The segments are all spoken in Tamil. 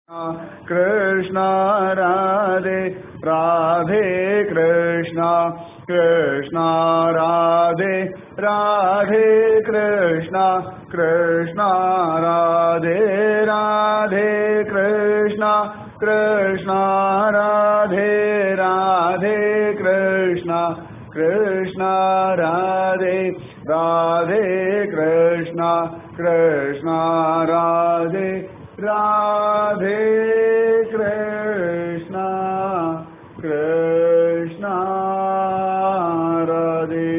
कृष्ण राधे राधे कृष्ण कृष्ण राधे राधे कृष्ण कृष्ण राधे राधे कृष्ण कृष्ण राधे राधे कृष्ण कृष्ण राधे राधे कृष्ण कृष्ण राधे राधे कृष्ण कृष्ण राधे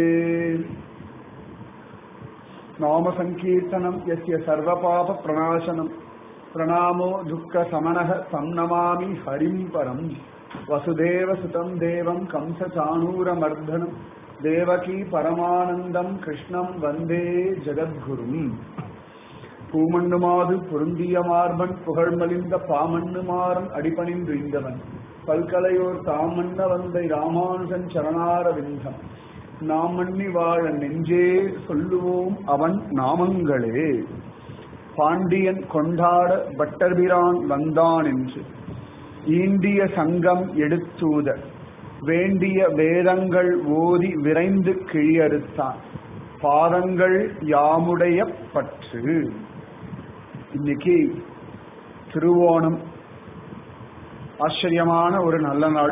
नाम संकीर्तनं यस्य सर्वपाप प्रणाशनं प्रणामो दुःखशमनः तं नमामि हरिं परम् वसुदेवसुतं देवं कंसचाणूरमर्दनं देवकी परमानन्दं कृष्णं वन्दे जगद्गुरुम् பூமண்ணுமாது பொருந்திய மார்பன் புகழ்மலிந்த பாமண்ணுமாறன் அடிபணிந்து இந்தவன் பல்கலையோர் தாமண்ண வந்தை ராமானுஜன் சரணாரவிந்தம் நாம் மண்ணி வாழ நெஞ்சே சொல்லுவோம் அவன் நாமங்களே பாண்டியன் கொண்டாட பட்டர்பிரான் வந்தான் என்று ஈண்டிய சங்கம் எடுத்தூத வேண்டிய வேதங்கள் ஓதி விரைந்து கிழியறுத்தான் பாதங்கள் யாமுடைய பற்று இன்னைக்கு திருவோணம் ஆச்சரியமான ஒரு நல்ல நாள்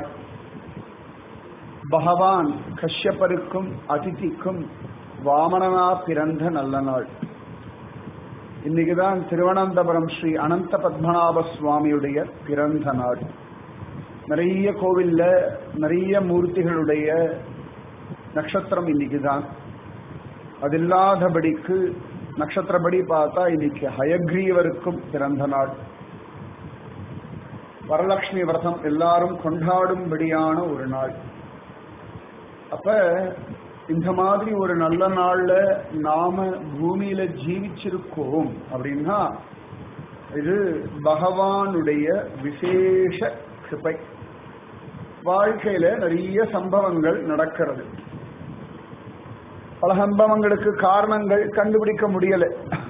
பகவான் கஷ்யப்பருக்கும் அதிதிக்கும் வாமனனா பிறந்த நல்ல நாள் இன்னைக்குதான் திருவனந்தபுரம் ஸ்ரீ அனந்த பத்மநாப சுவாமியுடைய பிறந்த நாள் நிறைய கோவில்ல நிறைய மூர்த்திகளுடைய நட்சத்திரம் இன்னைக்குதான் அது இல்லாதபடிக்கு நட்சத்திரப்படி பார்த்தா இன்னைக்கு ஹயக்ரீவருக்கும் பிறந்த நாள் வரலட்சுமி விரதம் எல்லாரும் கொண்டாடும்படியான ஒரு நாள் அப்ப இந்த மாதிரி ஒரு நல்ல நாள்ல நாம பூமியில ஜீவிச்சிருக்கோம் அப்படின்னா இது பகவானுடைய விசேஷ கிருப்பை வாழ்க்கையில நிறைய சம்பவங்கள் நடக்கிறது பல சம்பவங்களுக்கு காரணங்கள் கண்டுபிடிக்க முடியல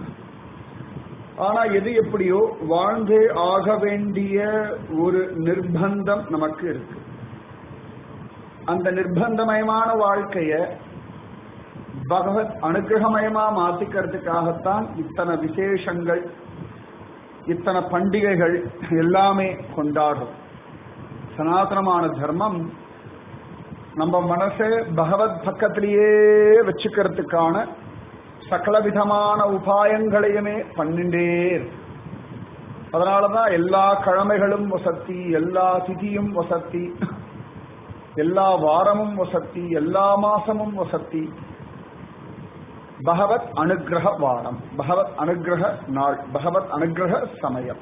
ஆனா எது எப்படியோ வாழ்ந்தே ஆக வேண்டிய ஒரு நிர்பந்தம் நமக்கு இருக்கு அந்த நிர்பந்தமயமான வாழ்க்கைய பகவத் அனுகிரகமயமா மாத்திக்கிறதுக்காகத்தான் இத்தனை விசேஷங்கள் இத்தனை பண்டிகைகள் எல்லாமே கொண்டாடும் சனாதனமான தர்மம் நம்ம மனசை பகவத் பக்கத்திலேயே வச்சுக்கிறதுக்கான சகல விதமான உபாயங்களையுமே பண்ணிண்டே அதனாலதான் எல்லா கிழமைகளும் வசத்தி எல்லா திதியும் வசத்தி எல்லா வாரமும் வசத்தி எல்லா மாசமும் வசத்தி பகவத் அனுகிரக வாரம் பகவத் அனுகிரக நாள் பகவத் அனுகிரக சமயம்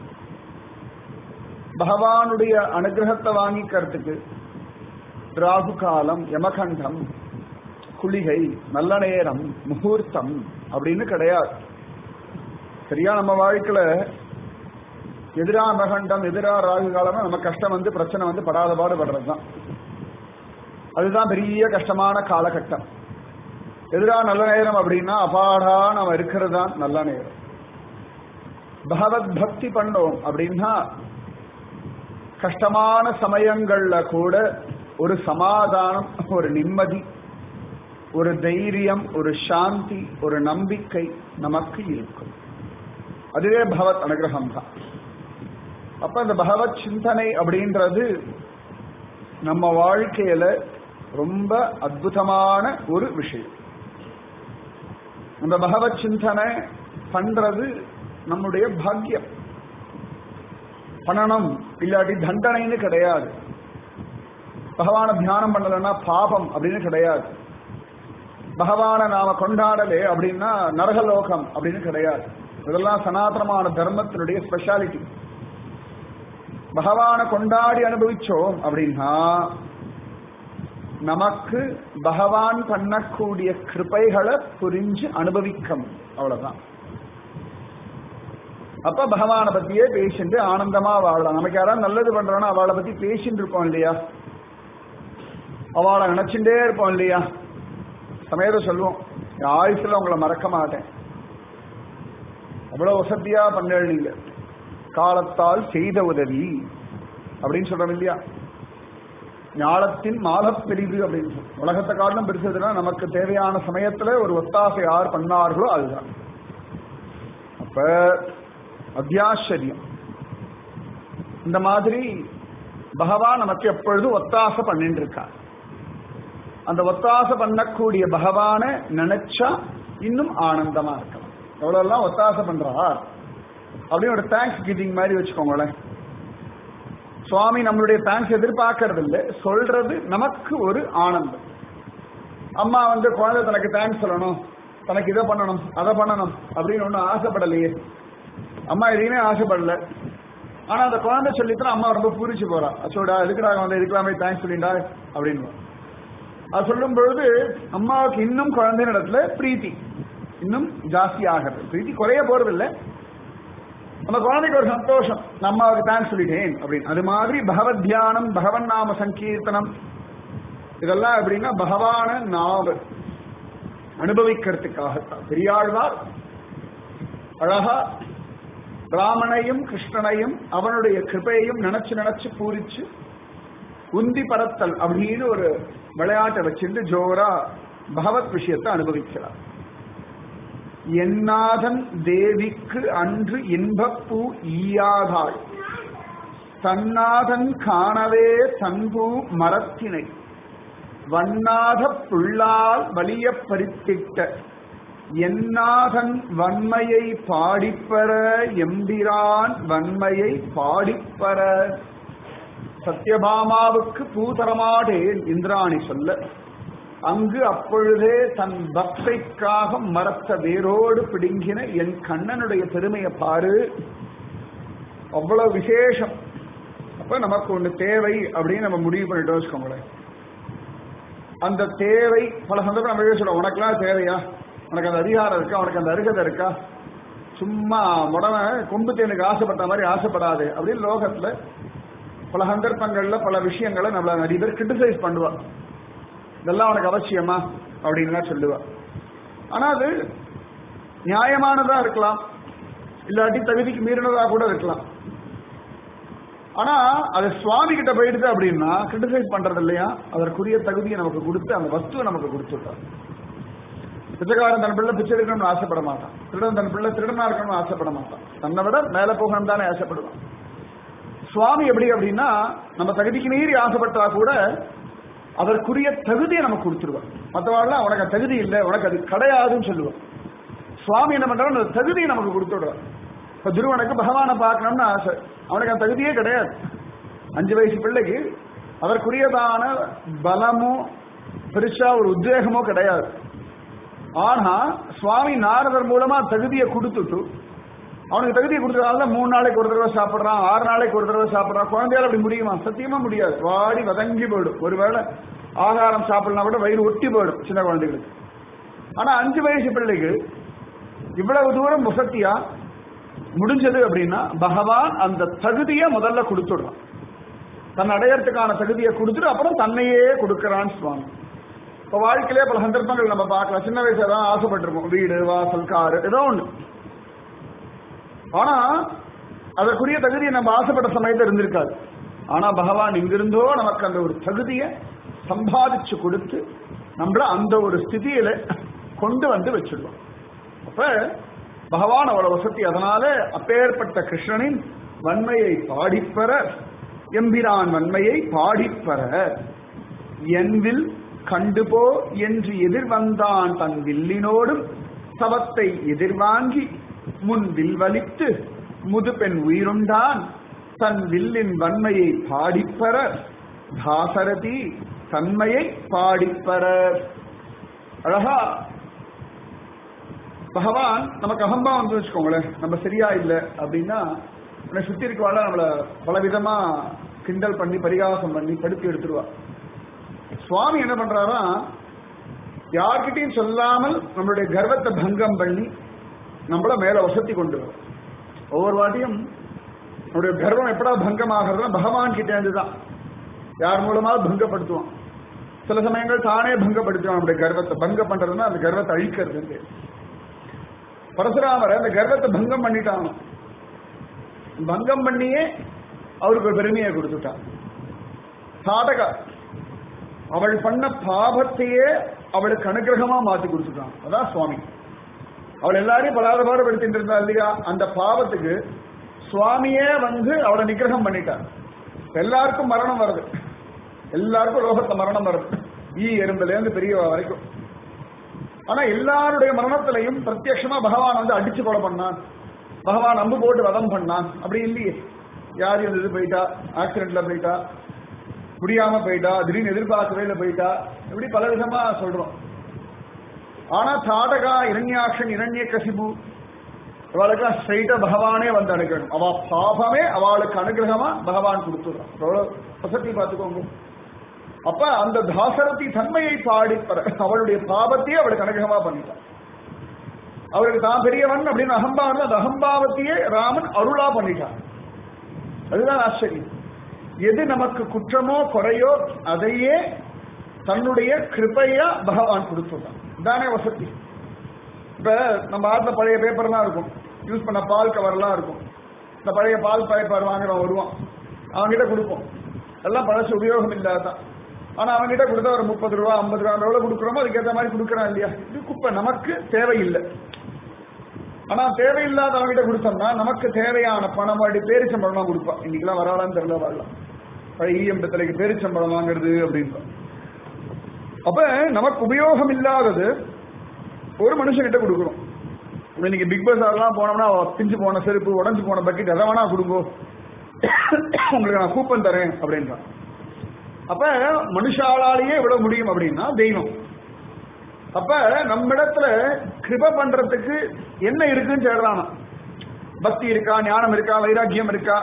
பகவானுடைய அனுகிரகத்தை வாங்கிக்கிறதுக்கு ராகு காலம் யமகண்டம் குளிகை நல்ல நேரம் முகூர்த்தம் அப்படின்னு கிடையாது சரியா நம்ம வாழ்க்கையில எதிரா மகண்டம் எதிரா ராகு காலம் நம்ம கஷ்டம் வந்து பிரச்சனை வந்து படாத பாடுபடுறது தான் அதுதான் பெரிய கஷ்டமான காலகட்டம் எதிரா நல்ல நேரம் அப்படின்னா அபாடா நம்ம இருக்கிறது தான் நல்ல நேரம் பகவத் பக்தி பண்ணோம் அப்படின்னா கஷ்டமான சமயங்கள்ல கூட ஒரு சமாதானம் ஒரு நிம்மதி ஒரு தைரியம் ஒரு சாந்தி ஒரு நம்பிக்கை நமக்கு இருக்கும் அதுவே பகவத் அனுகிரகம் தான் அப்ப இந்த பகவத் சிந்தனை அப்படின்றது நம்ம வாழ்க்கையில ரொம்ப அற்புதமான ஒரு விஷயம் அந்த பகவத் சிந்தனை பண்றது நம்முடைய பாக்கியம் பண்ணணும் இல்லாட்டி தண்டனைன்னு கிடையாது பகவான தியானம் பண்ணலன்னா பாபம் அப்படின்னு கிடையாது பகவான நாம கொண்டாடலே அப்படின்னா நரகலோகம் அப்படின்னு கிடையாது இதெல்லாம் சனாதனமான தர்மத்தினுடைய ஸ்பெஷாலிட்டி பகவான கொண்டாடி அனுபவிச்சோம் அப்படின்னா நமக்கு பகவான் பண்ணக்கூடிய கிருப்பைகளை புரிஞ்சு அனுபவிக்கும் அவ்வளவுதான் அப்ப பகவானை பத்தியே பேசிட்டு ஆனந்தமா வாழலாம் நமக்கு யாராவது நல்லது பண்றோம்னா அவளை பத்தி பேசிட்டு இருப்போம் இல்லையா அவளை நினைச்சுட்டே இருப்போம் இல்லையா சமயத்தை சொல்லுவோம் என் ஆயுசுல உங்களை மறக்க மாட்டேன் அவ்வளவு வசதியா பண்ணல் நீங்க காலத்தால் செய்த உதவி அப்படின்னு சொல்றோம் இல்லையா ஞாலத்தின் மாலப் பெரிது அப்படின்னு சொல்றோம். உலகத்தை காட்டிலும் பெருசுதுன்னா நமக்கு தேவையான சமயத்துல ஒரு ஒத்தாசை யார் பண்ணார்களோ அதுதான் அப்ப அத்தியாச்சரியம் இந்த மாதிரி பகவான் நமக்கு எப்பொழுதும் ஒத்தாசை பண்ணிட்டு இருக்கார் அந்த ஒத்தாசை பண்ணக்கூடிய பகவானை நினைச்சா இன்னும் ஆனந்தமா இருக்கலாம் எவ்வளவு ஒத்தாசை பண்றார் அப்படின்னு ஒரு தேங்க்ஸ் கிவிங் மாதிரி வச்சுக்கோங்களேன் சுவாமி நம்மளுடைய தேங்க்ஸ் எதிர்பார்க்கறது இல்லை சொல்றது நமக்கு ஒரு ஆனந்தம் அம்மா வந்து குழந்தை தனக்கு தேங்க்ஸ் சொல்லணும் தனக்கு இதை பண்ணணும் அதை பண்ணணும் அப்படின்னு ஒன்றும் ஆசைப்படலையே அம்மா எதையுமே ஆசைப்படல ஆனா அந்த குழந்தை சொல்லித்தான் அம்மா ரொம்ப பூரிச்சு போறா அச்சோடா எதுக்குடா வந்து இதுக்கெல்லாமே தேங்க்ஸ் சொல்லிண்டா அப்படின்னு அது சொல்லும் பொழுது அம்மாவுக்கு இன்னும் குழந்தையின் இடத்துல பிரீத்தி இன்னும் ஜாஸ்தி ஆகிறது பிரீத்தி குறைய போறதில்லை நம்ம குழந்தைக்கு ஒரு சந்தோஷம் நான் அம்மாவுக்கு தேங்க்ஸ் சொல்லிட்டேன் அப்படின்னு அது மாதிரி பகவத் தியானம் பகவன் நாம சங்கீர்த்தனம் இதெல்லாம் எப்படின்னா பகவான நாம அனுபவிக்கிறதுக்காகத்தான் பெரியாழ்வார் அழகா ராமனையும் கிருஷ்ணனையும் அவனுடைய கிருபையையும் நினைச்சு நினைச்சு பூரிச்சு உந்தி பரத்தல் அப்படின்னு ஒரு விளையாட்டை வச்சிருந்து ஜோரா பகவத் விஷயத்தை அனுபவிக்கிறார் என்னாதன் தேவிக்கு அன்று இன்பப்பூ ஈயாதாள் தன்னாதன் காணவே தன்பூ மரத்தினை வண்ணாத புள்ளால் வலிய பறித்திட்ட என்னாதன் வன்மையை பாடிப்பற எம்பிரான் வன்மையை பாடிப்பற சத்யபாமாவுக்கு பூதரமாடேன் இந்திராணி சொல்ல அங்கு அப்பொழுதே தன் பக்தைக்காக மரத்த வேரோடு பிடுங்கின என் கண்ணனுடைய பெருமையை பாரு அவ்வளவு விசேஷம் அப்ப நமக்கு ஒண்ணு தேவை அப்படின்னு நம்ம முடிவு பண்ணிட்டோம் வச்சுக்கோங்களேன் அந்த தேவை பல சந்தர்ப்பம் நம்ம சொல்லுவோம் உனக்கெல்லாம் தேவையா உனக்கு அந்த அதிகாரம் இருக்கா உனக்கு அந்த அருகதை இருக்கா சும்மா உடனே கொம்பு தேனுக்கு ஆசைப்பட்ட மாதிரி ஆசைப்படாது அப்படின்னு லோகத்துல பல சந்தர்ப்பங்கள்ல பல விஷயங்களை நம்மள நிறைய பேர் கிரிட்டிசைஸ் பண்ணுவா இதெல்லாம் உனக்கு அவசியமா அப்படின்லாம் சொல்லுவா ஆனா அது நியாயமானதா இருக்கலாம் இல்லாட்டி தகுதிக்கு மீறினதா கூட இருக்கலாம் ஆனா அது சுவாமி கிட்ட போயிடுது அப்படின்னா கிரிட்டிசைஸ் பண்றது இல்லையா அதற்குரிய தகுதியை நமக்கு கொடுத்து அந்த வஸ்துவை நமக்கு கொடுத்துட்டார் பிச்சைக்காரன் தன் பிள்ளை பிச்சை எடுக்கணும்னு ஆசைப்பட மாட்டான் திருடன் தன் பிள்ளை திருடனா இருக்கணும்னு ஆசைப்பட மாட்டான் தன்னை விட மேல போகணும் தானே ஆசைப்படுவான் சுவாமி எப்படி அப்படின்னா நம்ம தகுதிக்கு மீறி ஆசைப்பட்டா கூட அதற்குரிய தகுதியை நமக்கு கொடுத்துருவான் மற்றவாழ்லாம் உனக்கு அது தகுதி இல்லை உனக்கு அது கிடையாதுன்னு சொல்லுவான் சுவாமி என்ன பண்றாரு அந்த தகுதியை நமக்கு கொடுத்துடுறார் இப்ப துருவனுக்கு பகவானை பார்க்கணும்னு ஆசை அவனுக்கு அந்த தகுதியே கிடையாது அஞ்சு வயசு பிள்ளைக்கு அதற்குரியதான பலமோ பெருசா ஒரு உத்வேகமோ கிடையாது ஆனா சுவாமி நாரதர் மூலமா தகுதியை கொடுத்துட்டு அவனுக்கு தகுதியை கொடுத்ததால மூணு நாளைக்கு ஒரு தடவை சாப்பிடுறான் ஆறு நாளைக்கு ஒரு தடவை சாப்பிடுறான் குழந்தையால அப்படி முடியுமா சத்தியமா முடியாது வாடி வதங்கி போயிடும் ஒருவேளை ஆகாரம் சாப்பிடலாம் கூட வயிறு ஒட்டி போயிடும் சின்ன குழந்தைகளுக்கு ஆனா அஞ்சு வயசு பிள்ளைக்கு இவ்வளவு தூரம் வசத்தியா முடிஞ்சது அப்படின்னா பகவான் அந்த தகுதியை முதல்ல கொடுத்துடுறான் தன் அடையறதுக்கான தகுதியை கொடுத்துட்டு அப்புறம் தன்னையே கொடுக்கறான்னு சுவாமி இப்ப வாழ்க்கையிலே பல சந்தர்ப்பங்கள் நம்ம பார்க்கலாம் சின்ன வயசுல தான் ஆசைப்பட்டிருப்போம் வீடு வாசல் காரு ஏதோ ஒண்ணு ஆனா அதற்குரிய தகுதியை நம்ம ஆசைப்பட்ட சமயத்துல இருந்திருக்காது ஆனா பகவான் இங்கிருந்தோ நமக்கு அந்த ஒரு தகுதியை சம்பாதிச்சு கொடுத்து நம்மள அந்த ஒரு ஸ்திதியில கொண்டு வந்து வச்சிடுவோம் அப்ப பகவான் அவ்வளவு வசதி அதனால அப்பேற்பட்ட கிருஷ்ணனின் வன்மையை பாடிப்பெற எம்பிரான் வன்மையை பாடிப்பெற என்வில் கண்டுபோ என்று எதிர்வந்தான் தன் வில்லினோடும் சவத்தை எதிர்வாங்கி முன் வில் வலித்து முதுபெண் உயிருண்டான் தன் வில்லின் வன்மையை பாடிப்பெற தாசரதி தன்மையை பாடிப்பெற அழகா பகவான் நமக்கு அகம்பா வந்து வச்சுக்கோங்களேன் நம்ம சரியா இல்லை அப்படின்னா நம்மளை சுத்தி இருக்கவாள நம்மள பலவிதமா கிண்டல் பண்ணி பரிகாசம் பண்ணி படுத்தி எடுத்துருவா சுவாமி என்ன பண்றாரா யார்கிட்டையும் சொல்லாமல் நம்மளுடைய கர்வத்தை பங்கம் பண்ணி நம்மள மேல வசதி கொண்டு வரும் ஒவ்வொரு வாட்டியும் நம்முடைய கர்வம் எப்படா பங்கம் ஆகிறதுனா பகவான் கிட்டே இருந்துதான் யார் மூலமா பங்கப்படுத்துவான் சில சமயங்கள் தானே பங்கப்படுத்துவான் நம்முடைய கர்வத்தை பங்கம் பண்றதுன்னா அந்த கர்வத்தை அழிக்கிறது பரசுராமர் அந்த கர்வத்தை பங்கம் பண்ணிட்டான் பங்கம் பண்ணியே அவருக்கு ஒரு பெருமையை கொடுத்துட்டான் சாதகா அவள் பண்ண பாபத்தையே அவளுக்கு அனுகிரகமா மாத்தி கொடுத்துட்டான் அதான் சுவாமி அவள் எல்லாரையும் பலாத பாடுபடுத்திட்டு இருந்தா இல்லையா அந்த பாவத்துக்கு சுவாமியே வந்து அவளை நிகிரகம் பண்ணிட்டார் எல்லாருக்கும் மரணம் வருது எல்லாருக்கும் லோகத்துல மரணம் வருது ஈ எறும்புல இருந்து பெரியவா வரைக்கும் ஆனா எல்லாருடைய மரணத்திலையும் பிரத்யட்சமா பகவான் வந்து அடிச்சு கொலை பண்ணான் பகவான் அம்பு போட்டு வதம் பண்ணான் அப்படி இல்லையே யார் இது போயிட்டா ஆக்சிடென்ட்ல போயிட்டா முடியாம போயிட்டா திடீர்னு எதிர்பார்க்கவே இல்லை போயிட்டா இப்படி பல விதமா சொல்றோம் ஆனா தாடகா இரண்யாக்ஷன் இரண்ய கசிபு அவளுக்கு ஸ்ட்ரைட்டா பகவானே வந்து அனுகிரகம் அவ பாபமே அவளுக்கு அனுகிரகமா பகவான் கொடுத்துடுறான் எவ்வளவு வசதி பார்த்துக்கோங்க அப்ப அந்த தாசரதி தன்மையை பாடி பர- அவளுடைய பாவத்தையே அவளுக்கு அனுகிரகமா பண்ணிட்டான் அவருக்கு தான் பெரியவன் அப்படின்னு அகம்பாவம் அந்த அகம்பாவத்தையே ராமன் அருளா பண்ணிட்டான் அதுதான் ஆச்சரியம் எது நமக்கு குற்றமோ குறையோ அதையே தன்னுடைய கிருபையா பகவான் கொடுத்துட்டான் தானே வசதி இப்ப நம்ம ஆத்துல பழைய பேப்பர்லாம் இருக்கும் யூஸ் பண்ண பால் கவர்லாம் இருக்கும் இந்த பழைய பால் பேப்பர் வாங்குறவன் வருவான் அவன்கிட்ட கொடுப்போம் எல்லாம் பழசு உபயோகம் இல்லாதான் ஆனா அவன்கிட்ட கொடுத்தா ஒரு முப்பது ரூபா ஐம்பது ரூபா எவ்வளவு கொடுக்குறோமோ அதுக்கேற்ற மாதிரி கொடுக்குறான் இல்லையா இது குப்பை நமக்கு தேவையில்லை ஆனா தேவையில்லாத அவன்கிட்ட கொடுத்தோம்னா நமக்கு தேவையான பணம் அப்படி பேரிச்சம்பழம் கொடுப்பான் இன்னைக்கெல்லாம் வராளான்னு தெரியல வரலாம் பழைய ஈஎம்பத்திலைக்கு பேரிச்சம்பழம் வாங்குறது அப்படின்னு அப்ப நமக்கு உபயோகம் இல்லாதது ஒரு மனுஷன்கிட்ட கொடுக்குறோம் இப்ப இன்னைக்கு பிக் பஸார்லாம் போனோம்னா அவ பிஞ்சு போன செருப்பு உடஞ்சு போன பக்கெட் எதை வேணா கொடுங்கோ உங்களுக்கு நான் கூப்பன் தரேன் அப்படின்றான் அப்ப மனுஷாலாலேயே விட முடியும் அப்படின்னா தெய்வம் அப்ப நம்மிடத்துல கிருப பண்றதுக்கு என்ன இருக்குன்னு தேடுறானா பக்தி இருக்கா ஞானம் இருக்கா வைராக்கியம் இருக்கா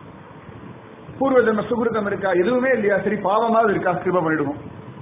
பூர்வ ஜென்ம சுகிருதம் இருக்கா எதுவுமே இல்லையா சரி பாவமாவது இருக்கா கிருப பண்ணிடுவோம்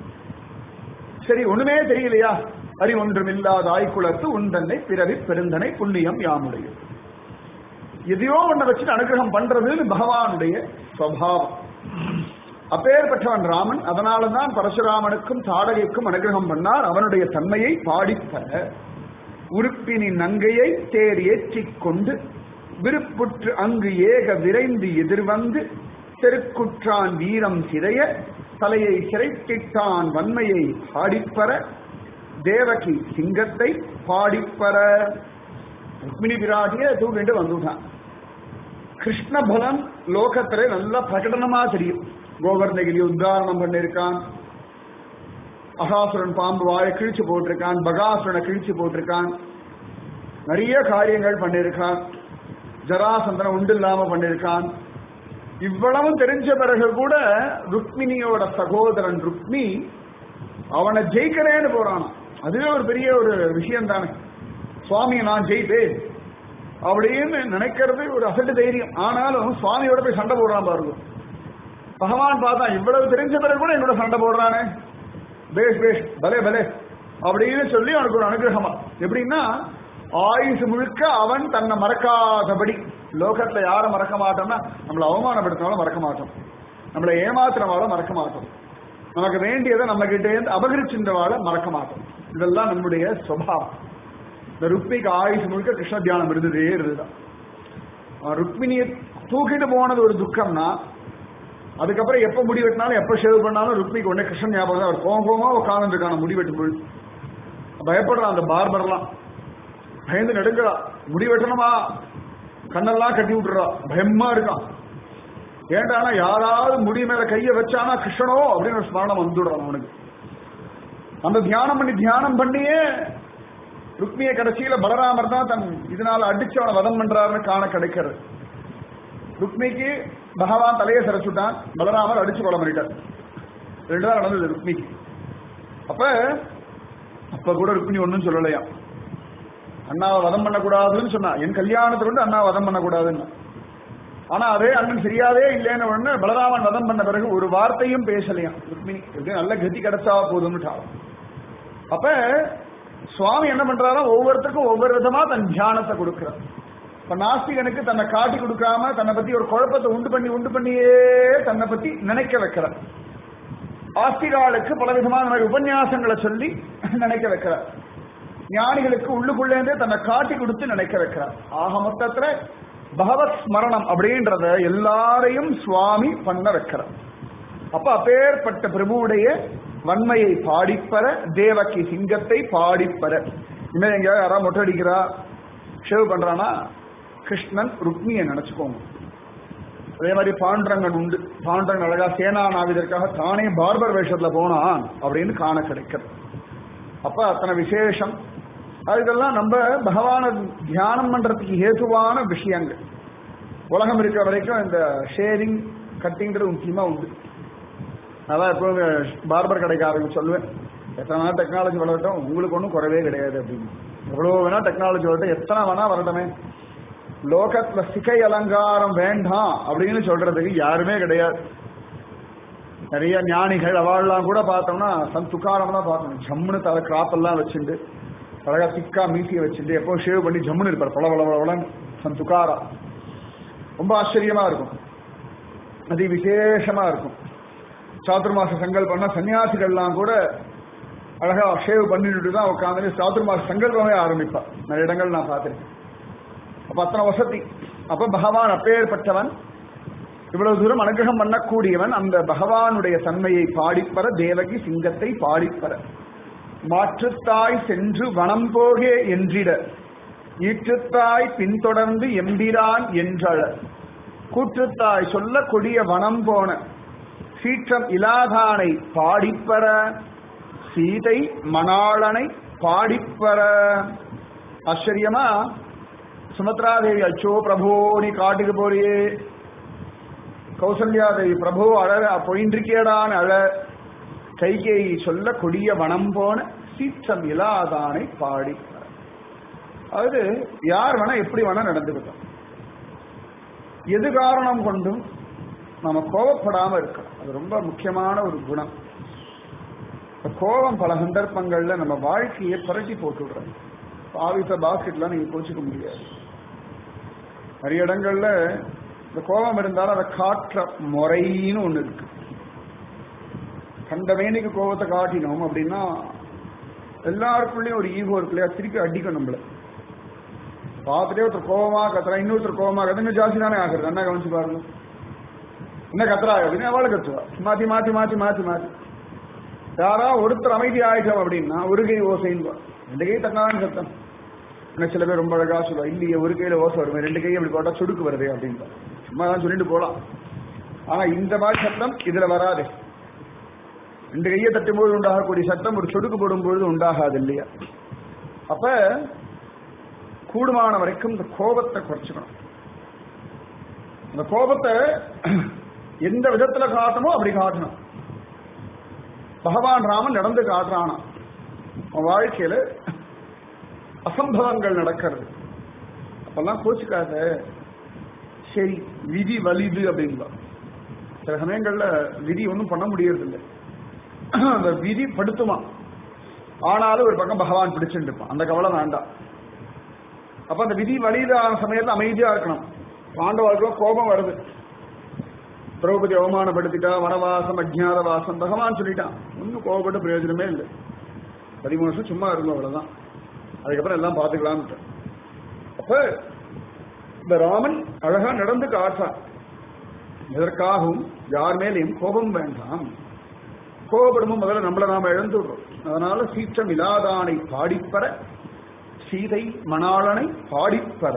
சரி ஒண்ணுமே தெரியலையா அறி ஒன்றும் இல்லாத ஆய்குலத்து உந்தன்னை பிறவி பெருந்தனை புண்ணியம் யாமுடைய எதையோ ஒண்ண வச்சுட்டு அனுகிரகம் பண்றதுன்னு பகவானுடைய சுவாவம் அப்பேற்பட்டவன் ராமன் அதனாலதான் பரசுராமனுக்கும் தாடகைக்கும் அனுகிரகம் பண்ணார் அவனுடைய தன்மையை பாடித்தர உறுப்பினின் நங்கையை தேர் ஏற்றிக் கொண்டு விருப்புற்று அங்கு ஏக விரைந்து எதிர்வந்து தெருக்குற்றான் வீரம் சிதைய தலையை சிறைத்திட்டான் வன்மையை பாடிப்பற தேவகி சிங்கத்தை பாடிப்பற ருக்மிணி பிராட்டிய தூக்கிட்டு வந்துட்டான் கிருஷ்ண பலம் லோகத்திலே நல்ல பிரகடனமா தெரியும் கோவர்ணகிரி உத்தாரணம் பண்ணிருக்கான் அகாசுரன் பாம்பு வாயை கிழிச்சு போட்டிருக்கான் பகாசுரனை கிழிச்சு போட்டிருக்கான் நிறைய காரியங்கள் பண்ணிருக்கான் ஜராசந்தனை உண்டு இல்லாம பண்ணிருக்கான் இவ்வளவும் தெரிஞ்ச பிறகு கூட ருக்மிணியோட சகோதரன் ருக்மி அவனை ஜெயிக்கிறேன்னு போறானா அதுவே ஒரு பெரிய ஒரு விஷயம் தானே சுவாமியை நான் ஜெயிப்பேன் அப்படின்னு நினைக்கிறது ஒரு அசட்டு தைரியம் ஆனாலும் சுவாமியோட போய் சண்டை போடுறான் பாருங்க பகவான் பார்த்தா இவ்வளவு தெரிஞ்ச பிறகு கூட என்னோட சண்டை போடுறானே பேஷ் பேஷ் பலே பலே அப்படின்னு சொல்லி அவனுக்கு ஒரு அனுகிரகமா எப்படின்னா ஆயுசு முழுக்க அவன் தன்னை மறக்காதபடி லோகத்துல யாரை மறக்க மாட்டோம்னா நம்மளை அவமானப்படுத்தினாலும் மறக்க மாட்டோம் நம்மளை ஏமாத்துறவாலும் மறக்க மாட்டோம் நமக்கு வேண்டியதை நம்ம கிட்டே இருந்து அபகரிச்சின்றவாள மறக்க மாட்டோம் இதெல்லாம் நம்முடைய சுபாவம் இந்த ருக்மிக்கு ஆயுசு முழுக்க கிருஷ்ண தியானம் இருந்ததே இருந்துதான் அவன் ருக்மிணியை தூக்கிட்டு போனது ஒரு துக்கம்னா அதுக்கப்புறம் எப்ப முடி வெட்டினாலும் எப்ப ஷேவ் பண்ணாலும் ருக்மிக்கு உடனே கிருஷ்ணன் ஞாபகம் தான் அவர் கோவம் கோவமா உட்கார்ந்து இருக்கான முடி வெட்டும் பொழுது பயப்படுறான் அந்த பார்பர்லாம் பயந்து நடுங்கறா முடி வெட்டணுமா கண்ணெல்லாம் கட்டி விட்டுறா பயமா இருக்கான் ஏண்டானா யாராவது முடி மேல கைய வச்சானா கிருஷ்ணனோ அப்படின்னு ஒரு ஸ்மரணம் வந்துடுறான் அவனுக்கு அந்த தியானம் பண்ணி தியானம் பண்ணியே ருக்மிய கடைசியில பலராமர் தான் தன் இதனால அடிச்சு அவனை வதம் பண்றாருன்னு காண கிடைக்கிறது ருக்மிக்கு பகவான் தலையை சரைச்சுட்டான் பலராமர் அடிச்சு கொலை பண்ணிட்டார் ரெண்டு தான் நடந்தது ருக்மிக்கு அப்ப அப்ப கூட ருக்மிணி ஒன்னும் சொல்லலையா அண்ணாவை வதம் பண்ணக்கூடாதுன்னு சொன்னா என் கல்யாணத்துல வந்து அண்ணா வதம் பண்ணக்கூடாதுன்னு ஆனா அதே அண்ணன் சரியாவே இல்லைன்னு உடனே பலராமன் வதம் பண்ண பிறகு ஒரு வார்த்தையும் பேசலையாம் ருக்மிணி எப்படி நல்ல கதி கிடைச்சா போதும்னுட்டான் அப்ப சுவாமி என்ன பண்றாரோ ஒவ்வொருத்தருக்கும் ஒவ்வொரு விதமா தன் தியானத்தை கொடுக்கிறார் இப்ப நாஸ்திகனுக்கு தன்னை காட்டி கொடுக்காம தன்னை பத்தி ஒரு குழப்பத்தை உண்டு பண்ணி உண்டு பண்ணியே தன்னை பத்தி நினைக்க வைக்கிறார் ஆஸ்திகாலுக்கு பல விதமான மாதிரி உபன்யாசங்களை சொல்லி நினைக்க வைக்கிறார் ஞானிகளுக்கு உள்ளுக்குள்ளேந்தே தன்னை காட்டி கொடுத்து நினைக்க வைக்கிறார் ஆக மொத்தத்துல பகவத் ஸ்மரணம் அப்படின்றத எல்லாரையும் சுவாமி பண்ண வைக்கிறார் அப்ப அப்பேற்பட்ட பிரபுவுடைய வன்மையை பாடிப்பற தேவகி சிங்கத்தை பாடிப்பற இனிமே எங்க யாராவது மொட்டை அடிக்கிறா ஷேவ் பண்றானா கிருஷ்ணன் ருக்மியை நினைச்சுக்கோங்க அதே மாதிரி பாண்டரங்கன் உண்டு பாண்டரங்கன் அழகா சேனா நாவிதற்காக தானே பார்பர் வேஷத்துல போனான் அப்படின்னு காண கிடைக்கிறது அப்ப அத்தனை விசேஷம் இதெல்லாம் நம்ம பகவான தியானம் பண்றதுக்கு ஏதுவான விஷயங்கள் உலகம் இருக்கிற வரைக்கும் இந்த ஷேரிங் கட்டிங்கிறது முக்கியமா உண்டு அதான் எப்பவுமே பார்பர் கடைக்காரங்க சொல்லுவேன் எத்தனை வேணா டெக்னாலஜி வளரட்டும் உங்களுக்கு ஒன்றும் குறைவே கிடையாது அப்படின்னு எவ்வளோ வேணா டெக்னாலஜி வரட்டும் எத்தனை வேணா வரட்டுமே லோகத்துல சிகை அலங்காரம் வேண்டாம் அப்படின்னு சொல்றதுக்கு யாருமே கிடையாது நிறைய ஞானிகள் அவாள்லாம் கூட பார்த்தோம்னா சன் துக்காரம் தான் பார்க்கணும் ஜம்முன்னு தலை கிராப் எல்லாம் வச்சுட்டு அழகா திக்கா மீசியை வச்சுட்டு எப்போ ஷேவ் பண்ணி ஜம்முன்னு இருப்பார் பல பல பலன்னு சன் துக்காரா ரொம்ப ஆச்சரியமா இருக்கும் அதி விசேஷமா இருக்கும் சாதுர்மாச சங்கல்பம்னா சன்னியாசிகள்லாம் கூட அழகா ஷேவ் பண்ணிட்டு தான் உட்காந்து சாதுர்மாச சங்கல்பமே ஆரம்பிப்பா நிறைய இடங்கள் நான் பார்த்திருக்கேன் அப்ப அத்தனை வசதி அப்ப பகவான் அப்பேற்பட்டவன் இவ்வளவு தூரம் அனுகிரகம் பண்ணக்கூடியவன் அந்த பகவானுடைய தன்மையை பாடிப்பற தேவகி சிங்கத்தை பாடிப்பற மாற்றுத்தாய் சென்று வனம் போகே என்றிட ஈற்றுத்தாய் பின்தொடர்ந்து எம்பிரான் என்றழ கூற்றுத்தாய் சொல்ல கொடிய வனம் போன சீற்றம் இலாதானை பாடிப்பற சீதை மணாளனை பாடிப்பற ஆச்சரியமா சுமத்ராதேவி அச்சோ பிரபோ நீ காட்டுக்கு போறியே கௌசல்யாதேவி பிரபு அழ பொயின்றிருக்கேடான் அழ கைகை சொல்ல கொடிய வனம் போன சீற்றம் இலாதானை பாடி அதாவது யார் வேணா எப்படி வேணா நடந்துக்கிட்டோம் எது காரணம் கொண்டும் நம்ம கோபப்படாம இருக்கணும் அது ரொம்ப முக்கியமான ஒரு குணம் கோபம் பல சந்தர்ப்பங்கள்ல நம்ம வாழ்க்கையை புரட்டி போட்டுடுறோம் ஆவிச பாஸ்கெட்லாம் நீங்க கோச்சிக்க முடியாது நிறைய இடங்கள்ல இந்த கோபம் இருந்தாலும் அதை காட்டுற முறைன்னு ஒண்ணு இருக்கு கண்ட வேணிக்கு கோபத்தை காட்டினோம் அப்படின்னா எல்லாருக்குள்ளேயும் ஒரு ஈகோ இருக்கு இல்லையா திருப்பி அடிக்கும் நம்மள பார்த்துட்டே ஒருத்தர் கோபமா கத்துறா இன்னொருத்தர் கோபமா கத்துங்க ஜாஸ்தி தானே ஆகுறது என்ன கவனிச்சு பாருங்க என்ன கத்துறா அப்படின்னு அவளை கத்துவா மாத்தி மாத்தி மாத்தி மாத்தி மாத்தி யாரா ஒருத்தர் அமைதி ஆயிட்டோம் அப்படின்னா ஒரு கை ஓசைன்னு ரெண்டு கை தன்னாலும் சத்தம் இன்னும் சில பேர் ரொம்ப அழகா சொல்லுவா இல்லையே ஒரு கையில ஓசை வருமே ரெண்டு கை அப்படி போட்டா சுடுக்கு வருது அப்படின்னு சும்மா தான் சொல்லிட்டு போலாம் ஆனா இந்த மாதிரி சத்தம் இதுல வராது ரெண்டு கையை தட்டும் பொழுது உண்டாகக்கூடிய சத்தம் ஒரு சொடுக்கு போடும் பொழுது உண்டாகாது இல்லையா அப்ப கூடுமான வரைக்கும் இந்த கோபத்தை குறைச்சிக்கணும் அந்த கோபத்தை எந்த விதத்துல காட்டணுமோ அப்படி காட்டணும் பகவான் ராமன் நடந்து காட்டுறானா அவன் வாழ்க்கையில அசம்பவங்கள் நடக்கிறது அப்பெல்லாம் கோச்சுக்காத சரி விதி வலிது அப்படின்பா சில சமயங்கள்ல விதி ஒன்றும் பண்ண முடியறது இல்லை அந்த விதி படுத்துமா ஆனாலும் ஒரு பக்கம் பகவான் பிடிச்சுட்டு இருப்பான் அந்த கவலை வேண்டாம் அப்ப அந்த விதி வலிதான சமயத்துல அமைதியா இருக்கணும் பாண்டவாளுக்கு கோபம் வருது திரௌபதி அவமானப்படுத்திட்டா வனவாசம் அஜ்ஞாத வாசம் பகவான் சொல்லிட்டான் ஒன்றும் கோபப்பட்ட பிரயோஜனமே இல்லை பதிமூணு வருஷம் சும்மா இருக்கும் அவ்வளவுதான் அதுக்கப்புறம் எல்லாம் பார்த்துக்கலாம்னு அப்ப இந்த ராமன் அழகா நடந்து காட்டான் எதற்காகவும் யார் மேலேயும் கோபம் வேண்டாம் கோபப்படும்போது முதல்ல நம்மளை நாம இழந்துடுறோம் அதனால சீற்றம் இலாதானை பாடிப்பற சீதை மணாளனை பாடிப்பற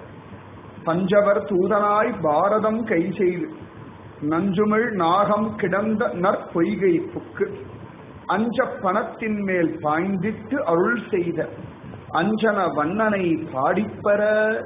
பஞ்சவர் தூதனாய் பாரதம் கை செய்து நஞ்சுமிழ் நாகம் கிடந்த நற்பொய்கை புக்கு அஞ்ச பணத்தின் மேல் பாய்ந்திட்டு அருள் செய்த அஞ்சன வண்ணனை பாடிப்பற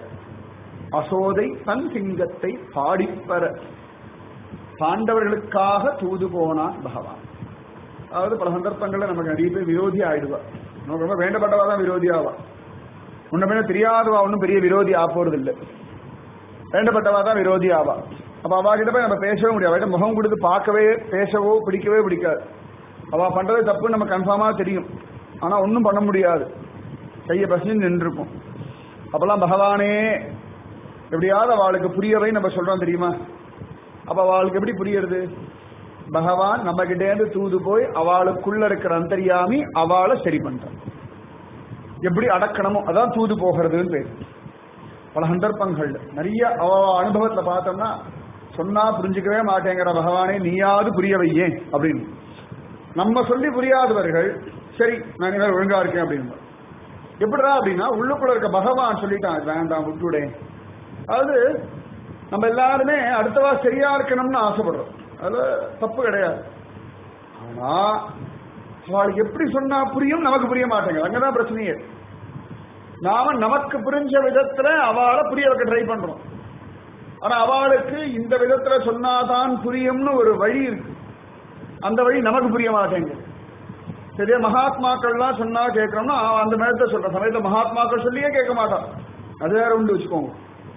அசோதை தன் சிங்கத்தை பாடிப்பற பாண்டவர்களுக்காக தூது போனான் பகவான் அதாவது பல சந்தர்ப்பங்கள்ல நமக்கு நிறைய பேர் விரோதி ஆயிடுவா நமக்கு ரொம்ப வேண்டப்பட்டவா தான் விரோதி ஆவா முன்ன பின்ன தெரியாதவா ஒன்றும் பெரிய விரோதி ஆ போறது இல்லை வேண்டப்பட்டவா தான் விரோதி ஆவா அப்ப அவா கிட்ட போய் நம்ம பேசவே முடியாது அவகிட்ட முகம் கொடுத்து பார்க்கவே பேசவோ பிடிக்கவே பிடிக்காது அவ பண்றது தப்புன்னு நம்ம கன்ஃபார்மா தெரியும் ஆனா ஒன்றும் பண்ண முடியாது கையை பசி நின்றுருக்கும் அப்பெல்லாம் பகவானே எப்படியாவது அவளுக்கு புரியவை நம்ம சொல்றோம் தெரியுமா அப்ப அவளுக்கு எப்படி புரியுறது பகவான் நம்ம கிட்டே இருந்து தூது போய் அவளுக்குள்ள இருக்கிற அந்தரியாமி அவளை சரி பண்றான் எப்படி அடக்கணுமோ அதான் தூது போகிறதுன்னு பேர் பல சந்தர்ப்பங்கள் நிறைய அவ அனுபவத்துல பார்த்தோம்னா சொன்னா புரிஞ்சுக்கவே மாட்டேங்கிற பகவானே நீயாவது புரிய வையேன் அப்படின்னு நம்ம சொல்லி புரியாதவர்கள் சரி நான் இனிமேல் ஒழுங்கா இருக்கேன் அப்படின்னு எப்படிடா அப்படின்னா உள்ளுக்குள்ள இருக்க பகவான் சொல்லிட்டான் வேண்டாம் விட்டுடேன் அதாவது நம்ம எல்லாருமே அடுத்தவா சரியா இருக்கணும்னு ஆசைப்படுறோம் அதுல தப்பு கிடையாது ஆனா அவளுக்கு எப்படி சொன்னா புரியும் நமக்கு புரிய மாட்டேங்குது அங்கதான் பிரச்சனையே நாம நமக்கு புரிஞ்ச விதத்துல அவளை புரிய வைக்க ட்ரை பண்றோம் ஆனா அவளுக்கு இந்த விதத்துல சொன்னாதான் புரியும்னு ஒரு வழி இருக்கு அந்த வழி நமக்கு புரிய மாட்டேங்குது சரியா மகாத்மாக்கள்லாம் சொன்னா கேட்கறோம்னா அவன் அந்த நேரத்தை சொல்ற சமயத்துல மகாத்மாக்கள் சொல்லியே கேட்க மாட்டான் அது வேற உண்டு வச்சுக்கோங்க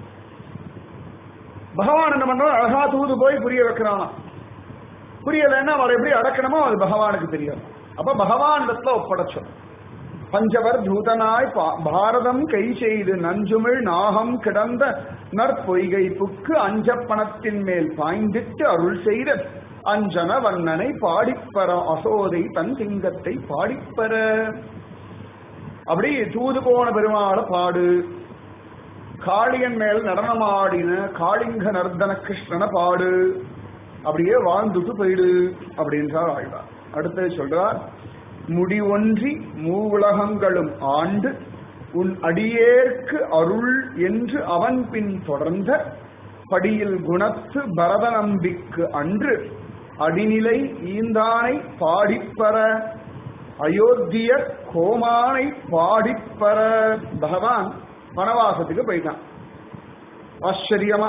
பகவான் என்ன பண்றான் அழகா தூது போய் புரிய வைக்கிறானா புரியலைன்னா அவரை எப்படி அடக்கணுமோ அது பகவானுக்கு தெரியும் அப்ப பகவான் இடத்துல ஒப்படைச்சோம் பஞ்சவர் தூதனாய் பா- பாரதம் கை செய்து நஞ்சுமிழ் நாகம் கிடந்த நற்பொய்கை புக்கு அஞ்சப்பணத்தின் மேல் பாய்ந்திட்டு அருள் செய்த அஞ்சன வண்ணனை பாடிப்பற அசோதை தன் சிங்கத்தை பாடிப்பற அப்படி தூது போன பெருமாளை பாடு காளியன் மேல் நடனமாடின காளிங்க நர்தன கிருஷ்ணனை பாடு அப்படியே வாழ்ந்துட்டு போயிடு அப்படின்றார் ஆழ்வார் அடுத்து சொல்றார் முடி ஒன்றி மூவுலகங்களும் ஆண்டு உன் அடியேற்கு அருள் என்று அவன் பின் தொடர்ந்த படியில் குணத்து பரதநம்பிக்கு அன்று அடிநிலை ஈந்தானை பாடிப்பற அயோத்திய கோமானை பாடிப்பற பகவான் வனவாசத்துக்கு போயிட்டான் ஆச்சரியமா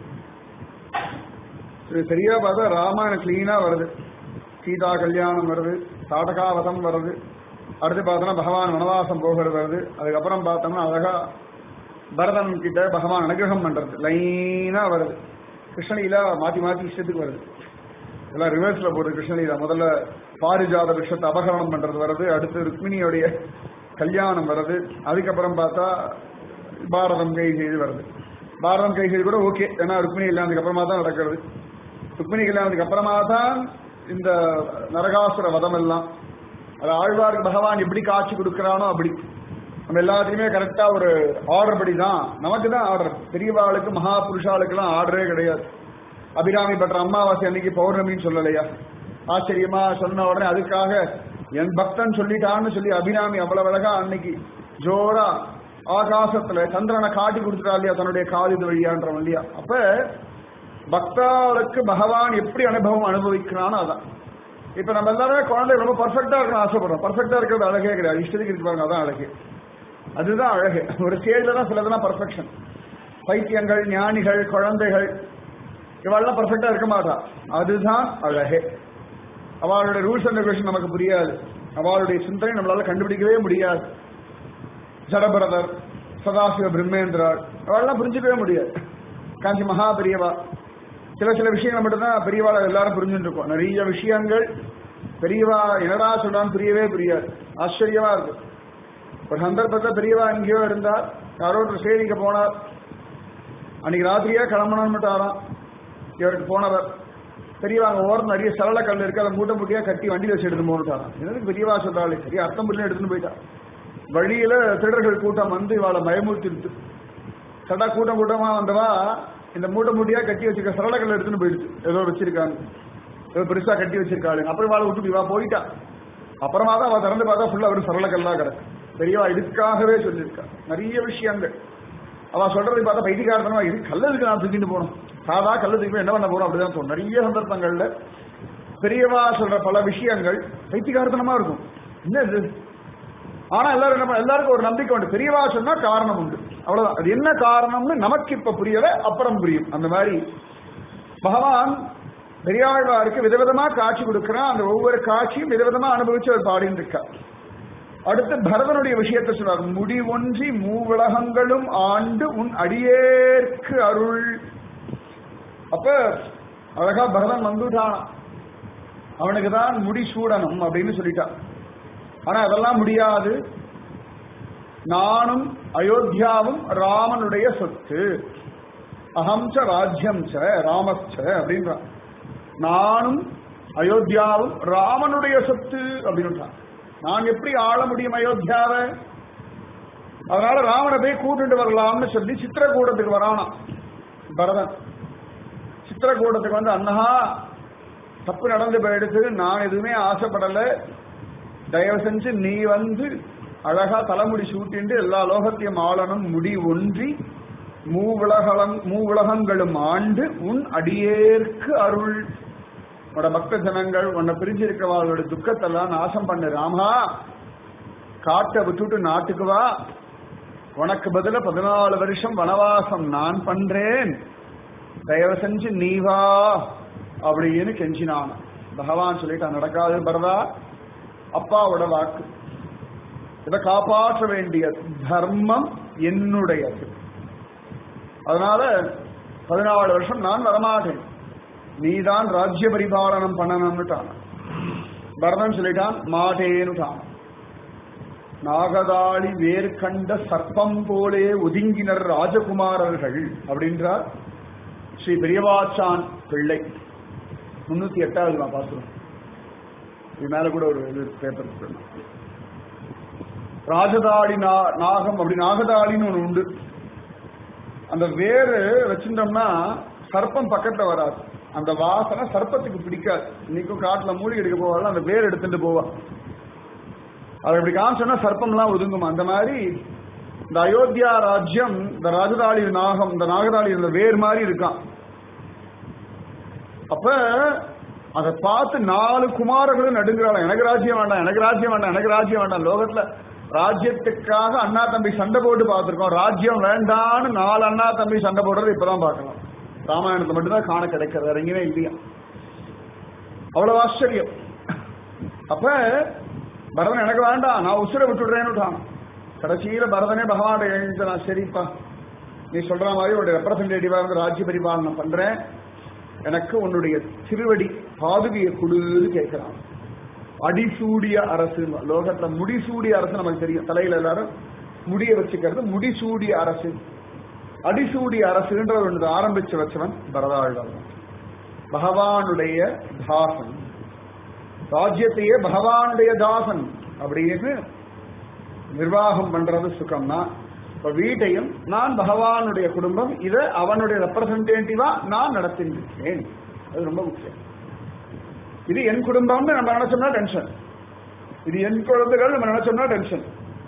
இது சரியா பார்த்தா ராமாயணம் கிளீனா வருது சீதா கல்யாணம் வருது தாடகாவதம் வருது அடுத்து பார்த்தோம்னா பகவான் வனவாசம் போகிறது வருது அதுக்கப்புறம் பார்த்தோம்னா அழகா பரதன் கிட்ட பகவான் அனுகிரகம் பண்றது லைனா வருது கிருஷ்ணலீலா மாத்தி மாத்தி இஷ்டத்துக்கு வருது எல்லாம் ரிவர்ஸ்ல போகுது கிருஷ்ணலீலா முதல்ல பாரிஜாத விஷயத்தை அபகரணம் பண்றது வருது அடுத்து ருக்மிணியோடைய கல்யாணம் வருது அதுக்கப்புறம் பார்த்தா பாரதம் கை செய்து வருது பாரதம் கை செய்து கூட ஓகே ஏன்னா ருக்மிணி கல்யாணத்துக்கு அப்புறமா தான் நடக்கிறது ருக்மிணி கல்யாணத்துக்கு அப்புறமா தான் இந்த நரகாசுர வதம் எல்லாம் அது ஆழ்வாருக்கு பகவான் எப்படி காட்சி கொடுக்கறானோ அப்படி நம்ம எல்லாத்துக்குமே கரெக்டா ஒரு ஆர்டர் படி தான் நமக்கு தான் ஆர்டர் பெரியவாளுக்கு மகா புருஷாளுக்கெல்லாம் ஆர்டரே கிடையாது அபிராமி பற்ற அமாவாசை அன்னைக்கு பௌர்ணமின்னு சொல்லலையா ஆச்சரியமா சொன்ன உடனே அதுக்காக என் பக்தன் சொல்லிட்டான்னு சொல்லி அபிராமி அவ்வளவு அழகா அன்னைக்கு ஜோரா ஆகாசத்துல சந்திரனை காட்டி கொடுத்துட்டா இல்லையா தன்னுடைய காது வழியான்றவன் இல்லையா அப்ப பக்தாளுக்கு பகவான் எப்படி அனுபவம் அனுபவிக்கிறானோ அதான் இப்ப நம்ம எல்லாருமே குழந்தை ரொம்ப பர்ஃபெக்டா இருக்கணும் ஆசைப்படுறோம் பர்ஃபெக்டா இருக்கிறது அழகே கிடையாது இஷ்டத்துக்கு இருக்கு பாருங்க அதான் அழகு அதுதான் அழகு ஒரு ஸ்டேஜ்ல தான் சிலதெல்லாம் பர்ஃபெக்ஷன் பைத்தியங்கள் ஞானிகள் குழந்தைகள் இவாள்லாம் பர்ஃபெக்டா இருக்க மாட்டா அதுதான் அழகே அவளுடைய ரூல்ஸ் அண்ட் ரெகுலேஷன் நமக்கு புரியாது அவளுடைய சிந்தனை நம்மளால கண்டுபிடிக்கவே முடியாது ஜடபரதர் சதாசிவ பிரம்மேந்திரார் அவெல்லாம் புரிஞ்சுக்கவே முடியாது காஞ்சி மகா பெரியவா சில சில விஷயங்கள் மட்டும்தான் பெரியவாளை எல்லாரும் புரிஞ்சுட்டு இருக்கோம் நிறைய விஷயங்கள் பெரியவா என்னடா சொல்றான்னு புரியவே புரியாது ஆச்சரியமா இருக்கு ஒரு சந்தர்ப்பத்தில் பெரியவா எங்கேயோ இருந்தார் யாரோ ஒரு சேரிக்க போனார் அன்னைக்கு ராத்திரியே கிளம்பணும்னு மட்டும் இவருக்கு போனவர் பெரியவா அங்க ஓரம் நிறைய சரள கல் இருக்கு அதை மூட்டை மூட்டையா கட்டி வண்டியில வச்சு எடுத்து போட்டாராம் என்னது பெரியவா சொல்றாளே சரி அர்த்தம் புரியல எடுத்துன்னு போயிட்டா வழியில திருடர்கள் கூட்டம் வந்து இவாளை பயமுறுத்திடுத்து சடா கூட்டம் கூட்டமா வந்தவா இந்த மூட்டை மூட்டையா கட்டி வச்சிருக்க சரள கல் எடுத்துன்னு போயிடுச்சு ஏதோ வச்சிருக்காங்க ஏதோ பெருசா கட்டி வச்சிருக்காளு அப்புறம் இவாளை விட்டு இவா போயிட்டா அப்புறமா தான் அவ திறந்து பார்த்தா ஃபுல்லா வெறும் சரள கல்லா கிடக்கு பெரியவா இதுக்காகவே சொல்லியிருக்கா நிறைய விஷயங்கள் அவ சொல்றது பார்த்தா பைத்தியக்காரத்தனமா இது கல்லதுக்கு நான் தூக்கிட்டு போகணும் சாதா கல்லதுக்கு போய் என்ன பண்ண போறோம் அப்படிதான் தோணும் நிறைய சந்தர்ப்பங்கள்ல பெரியவா சொல்ற பல விஷயங்கள் பைத்தியக்காரத்தனமா இருக்கும் என்ன இது ஆனா எல்லாரும் என்ன பண்ண- எல்லாருக்கும் ஒரு நம்பிக்கை உண்டு பெரியவா சொன்னா காரணம் உண்டு அவ்வளவுதான் அது என்ன காரணம்னு நமக்கு இப்ப புரியல அப்புறம் புரியும் அந்த மாதிரி பகவான் பெரியாழ்வாருக்கு விதவிதமா காட்சி கொடுக்கிறான் அந்த ஒவ்வொரு காட்சியும் விதவிதமா அனுபவிச்சு அவர் பாடின்னு இருக்கார் அடுத்து பரதனுடைய விஷயத்தை சொல்றார் முடி ஒன்றி மூவுலகங்களும் ஆண்டு உன் அடியேற்கு அருள் அப்ப அழகா பரதன் வந்துட்டான் அவனுக்கு தான் முடி சூடணும் அப்படின்னு சொல்லிட்டான் ஆனா அதெல்லாம் முடியாது நானும் அயோத்தியாவும் ராமனுடைய சொத்து அகம் ச ராஜ்யம் ச ராமச்ச அப்படின்றான் நானும் அயோத்தியாவும் ராமனுடைய சொத்து அப்படின்றான் நான் எப்படி ஆள முடியும் அயோத்தியாவை அதனால ராமனை போய் கூட்டிட்டு வரலாம்னு சொல்லி சித்திரக்கூடத்துக்கு வரானாம் பரதன் சித்திரக்கூடத்துக்கு வந்து அண்ணா தப்பு நடந்து போயிடுச்சு நான் எதுவுமே ஆசைப்படல தயவு செஞ்சு நீ வந்து அழகா தலைமுடி சூட்டிண்டு எல்லா லோகத்தையும் ஆளணும் முடி ஒன்றி மூவுலகம் மூவுலகங்களும் ஆண்டு உன் அடியேற்கு அருள் உன்னோட பக்த ஜனங்கள் உன்னை பிரிஞ்சிருக்கிறவர்களோட துக்கத்தெல்லாம் நாசம் பண்ணு ராமா காட்டை விட்டுட்டு நாட்டுக்கு வா உனக்கு பதில பதினாலு வருஷம் வனவாசம் நான் பண்றேன் தயவு செஞ்சு நீ வா அப்படின்னு கெஞ்சினான் பகவான் சொல்லிட்டான் நடக்காது பரதா அப்பாவோட வாக்கு இதை காப்பாற்ற வேண்டிய தர்மம் என்னுடையது அதனால பதினாலு வருஷம் நான் வரமாட்டேன் நீதான் ராஜ்ய பரிபாலனம் பண்ணணும்னுட்டான் பரதன் சொல்லிட்டான் மாட்டேனுட்டான் நாகதாளி வேர் கண்ட சர்ப்பம் போலே ஒதுங்கினர் ராஜகுமாரர்கள் அப்படின்றார் ஸ்ரீ பெரியவாச்சான் பிள்ளை முன்னூத்தி எட்டாவது நான் பார்க்கிறோம் இது மேல கூட ஒரு இது பேப்பர் ராஜதாளி நா- நாகம் அப்படி நாகதாளின்னு ஒண்ணு உண்டு அந்த வேறு வச்சிருந்தோம்னா சர்ப்பம் பக்கத்துல வராது அந்த வாசனை சர்ப்பத்துக்கு பிடிக்காது இன்னைக்கும் காட்டுல மூலிகை எடுக்க போவாள் அந்த வேர் எடுத்துட்டு போவா அது அப்படி காமிச்சோன்னா சர்ப்பம்லாம் ஒதுங்குமா அந்த மாதிரி இந்த அயோத்தியா ராஜ்யம் இந்த ராஜதாளி நாகம் இந்த நாகதாளி இந்த வேர் மாதிரி இருக்கான் அப்ப அதை பார்த்து நாலு குமாரர்களும் நடுங்கிறாள் எனக்கு ராஜ்யம் வேண்டாம் எனக்கு ராஜ்யம் வேண்டாம் எனக்கு ராஜ்யம் வேண்டாம் லோகத்துல ராஜ்யத்துக்காக அண்ணா தம்பி சண்டை போட்டு பார்த்திருக்கோம் ராஜ்யம் வேண்டான்னு நாலு அண்ணா தம்பி சண்டை போடுறது இப்பதான் பார்க்கலாம் ராமாயணத்தை மட்டும்தான் காண கிடைக்கிறது வேற எங்கேயுமே இல்லையா அவ்வளவு ஆச்சரியம் அப்ப பரதன் எனக்கு வேண்டாம் நான் உசுரை விட்டுடுறேன்னு கடைசியில பரதனே பகவான் எழுந்தான் சரிப்பா நீ சொல்ற மாதிரி ஒரு ரெப்ரசன்டேட்டிவா இருந்து ராஜ்ய பரிபாலனை பண்றேன் எனக்கு உன்னுடைய திருவடி பாதுகையை கொடுன்னு கேட்கிறான் அடிசூடிய அரசு லோகத்துல முடிசூடிய அரசு நமக்கு தெரியும் தலையில எல்லாரும் முடிய வச்சுக்கிறது முடிசூடிய அரசு அடிசூடிய அரசுன்ற ஒன்று ஆரம்பிச்சு வச்சவன் பரதாழ்வான் பகவானுடைய தாசன் ராஜ்யத்தையே பகவானுடைய தாசன் அப்படின்னு நிர்வாகம் பண்றது சுகம்னா இப்ப வீட்டையும் நான் பகவானுடைய குடும்பம் இதை அவனுடைய ரெப்ரசன்டேட்டிவா நான் நடத்திருக்கேன் அது ரொம்ப முக்கியம் இது என் குடும்பம்னு நம்ம நினைச்சோம்னா டென்ஷன் இது என் குழந்தைகள் நம்ம நினைச்சோம்னா டென்ஷன்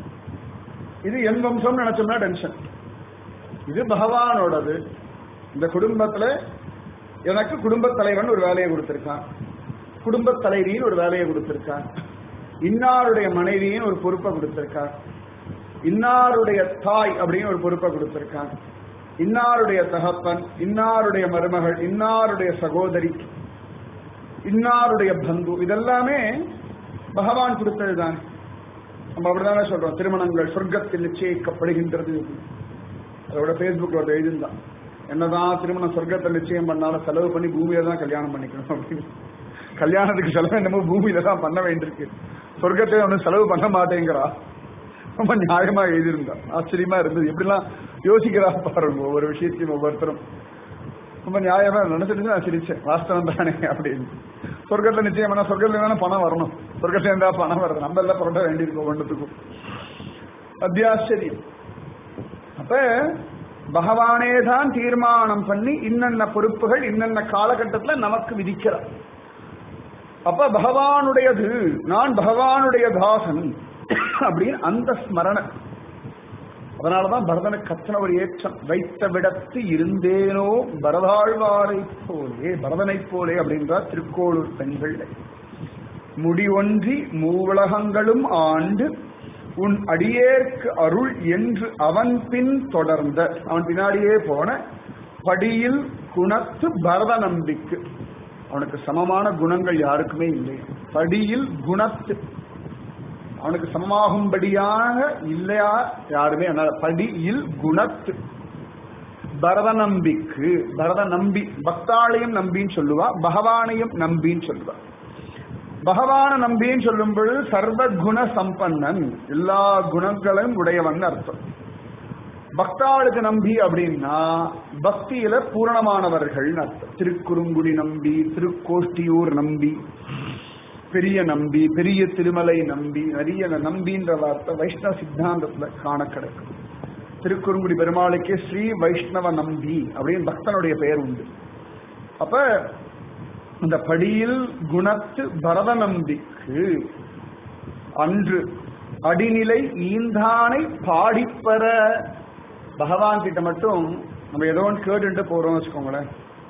இது என் வம்சம் நினைச்சோம்னா டென்ஷன் இது பகவானோடது இந்த குடும்பத்துல எனக்கு குடும்பத் தலைவன் ஒரு வேலையை கொடுத்திருக்கான் குடும்பத் தலைவின்னு ஒரு வேலையை கொடுத்திருக்கான் இன்னாருடைய மனைவியின் ஒரு பொறுப்பை கொடுத்திருக்கான் இன்னாருடைய தாய் அப்படின்னு ஒரு பொறுப்பை கொடுத்திருக்கான் இன்னாருடைய தகப்பன் இன்னாருடைய மருமகள் இன்னாருடைய சகோதரி இன்னாருடைய பந்து இதெல்லாமே பகவான் கொடுத்ததுதான் நம்ம அப்படிதானே சொல்றோம் திருமணங்கள் சொர்க்கத்தில் நிச்சயிக்கப்படுகின்றது அதோட ஃபேஸ்புக்ல ஒரு எழுதிருந்தான் என்னதான் திருமணம் சொர்க்கத்தை நிச்சயம் பண்ணாலும் செலவு பண்ணி பூமியில தான் கல்யாணம் பண்ணிக்கணும் அப்படின்னு கல்யாணத்துக்கு செலவு என்னமோ பூமியில தான் பண்ண வேண்டியிருக்கு சொர்க்கத்தை ஒன்றும் செலவு பண்ண மாட்டேங்கிறா ரொம்ப நியாயமா எழுதியிருந்தா ஆச்சரியமா இருந்தது எப்படிலாம் யோசிக்கிறா பாருங்க ஒவ்வொரு விஷயத்தையும் ஒவ்வொருத்தரும் ரொம்ப நியாயமா நினைச்சிட்டு நான் சிரிச்சேன் வாஸ்தவம் தானே அப்படின்னு சொர்க்கத்துல நிச்சயம் பண்ணா சொர்க்கத்துல தானே பணம் வரணும் சொர்க்கத்துல இருந்தா பணம் வருது நம்ம எல்லாம் புரட்ட வேண்டியிருக்கோம் ஒன்றுத்துக்கும் அத்தியாச்சரியம் அப்ப பகவானே தான் தீர்மானம் பண்ணி இன்னென்ன பொறுப்புகள் இன்னென்ன காலகட்டத்துல நமக்கு விதிக்கிறார் அப்ப பகவானுடையது நான் பகவானுடைய தாசன் அப்படின்னு அந்த ஸ்மரண அதனாலதான் பரதனை கத்தன ஒரு ஏற்றம் வைத்த விடத்து இருந்தேனோ பரதாழ்வாரை போலே பரதனை போலே அப்படின்றார் திருக்கோளூர் பெண்கள் முடி ஒன்றி மூவுலகங்களும் ஆண்டு உன் அடியேற்கு அருள் என்று அவன் பின் தொடர்ந்த அவன் பின்னாடியே போன படியில் குணத்து பரத நம்பிக்கு அவனுக்கு சமமான குணங்கள் யாருக்குமே இல்லை படியில் குணத்து அவனுக்கு சமமாகும்படியாக இல்லையா யாருமே அதனால படியில் குணத்து பரத நம்பிக்கு பரத நம்பி பக்தாளையும் நம்பின்னு சொல்லுவா பகவானையும் நம்பின்னு சொல்லுவா பகவான நம்பின்னு சொல்லும் பொழுது சர்வ குண சம்பன்னன் எல்லா குணங்களும் உடையவன் அர்த்தம் பக்தாளுக்கு நம்பி அப்படின்னா பக்தியில பூரணமானவர்கள் அர்த்தம் திருக்குறுங்குடி நம்பி திருக்கோஷ்டியூர் நம்பி பெரிய நம்பி பெரிய திருமலை நம்பி நிறைய நம்பின்ற வார்த்தை வைஷ்ணவ சித்தாந்தத்துல காண கிடைக்கும் திருக்குறுங்குடி பெருமாளுக்கே ஸ்ரீ வைஷ்ணவ நம்பி அப்படின்னு பக்தனுடைய பெயர் உண்டு அப்ப இந்த படியில் குணத்து பரத நம்பிக்கு அன்று அடிநிலை ஈந்தானை பாடிப்பெற பகவான் கிட்ட மட்டும் நம்ம ஏதோ ஒன்று கேட்டுட்டு போறோம் வச்சுக்கோங்களேன்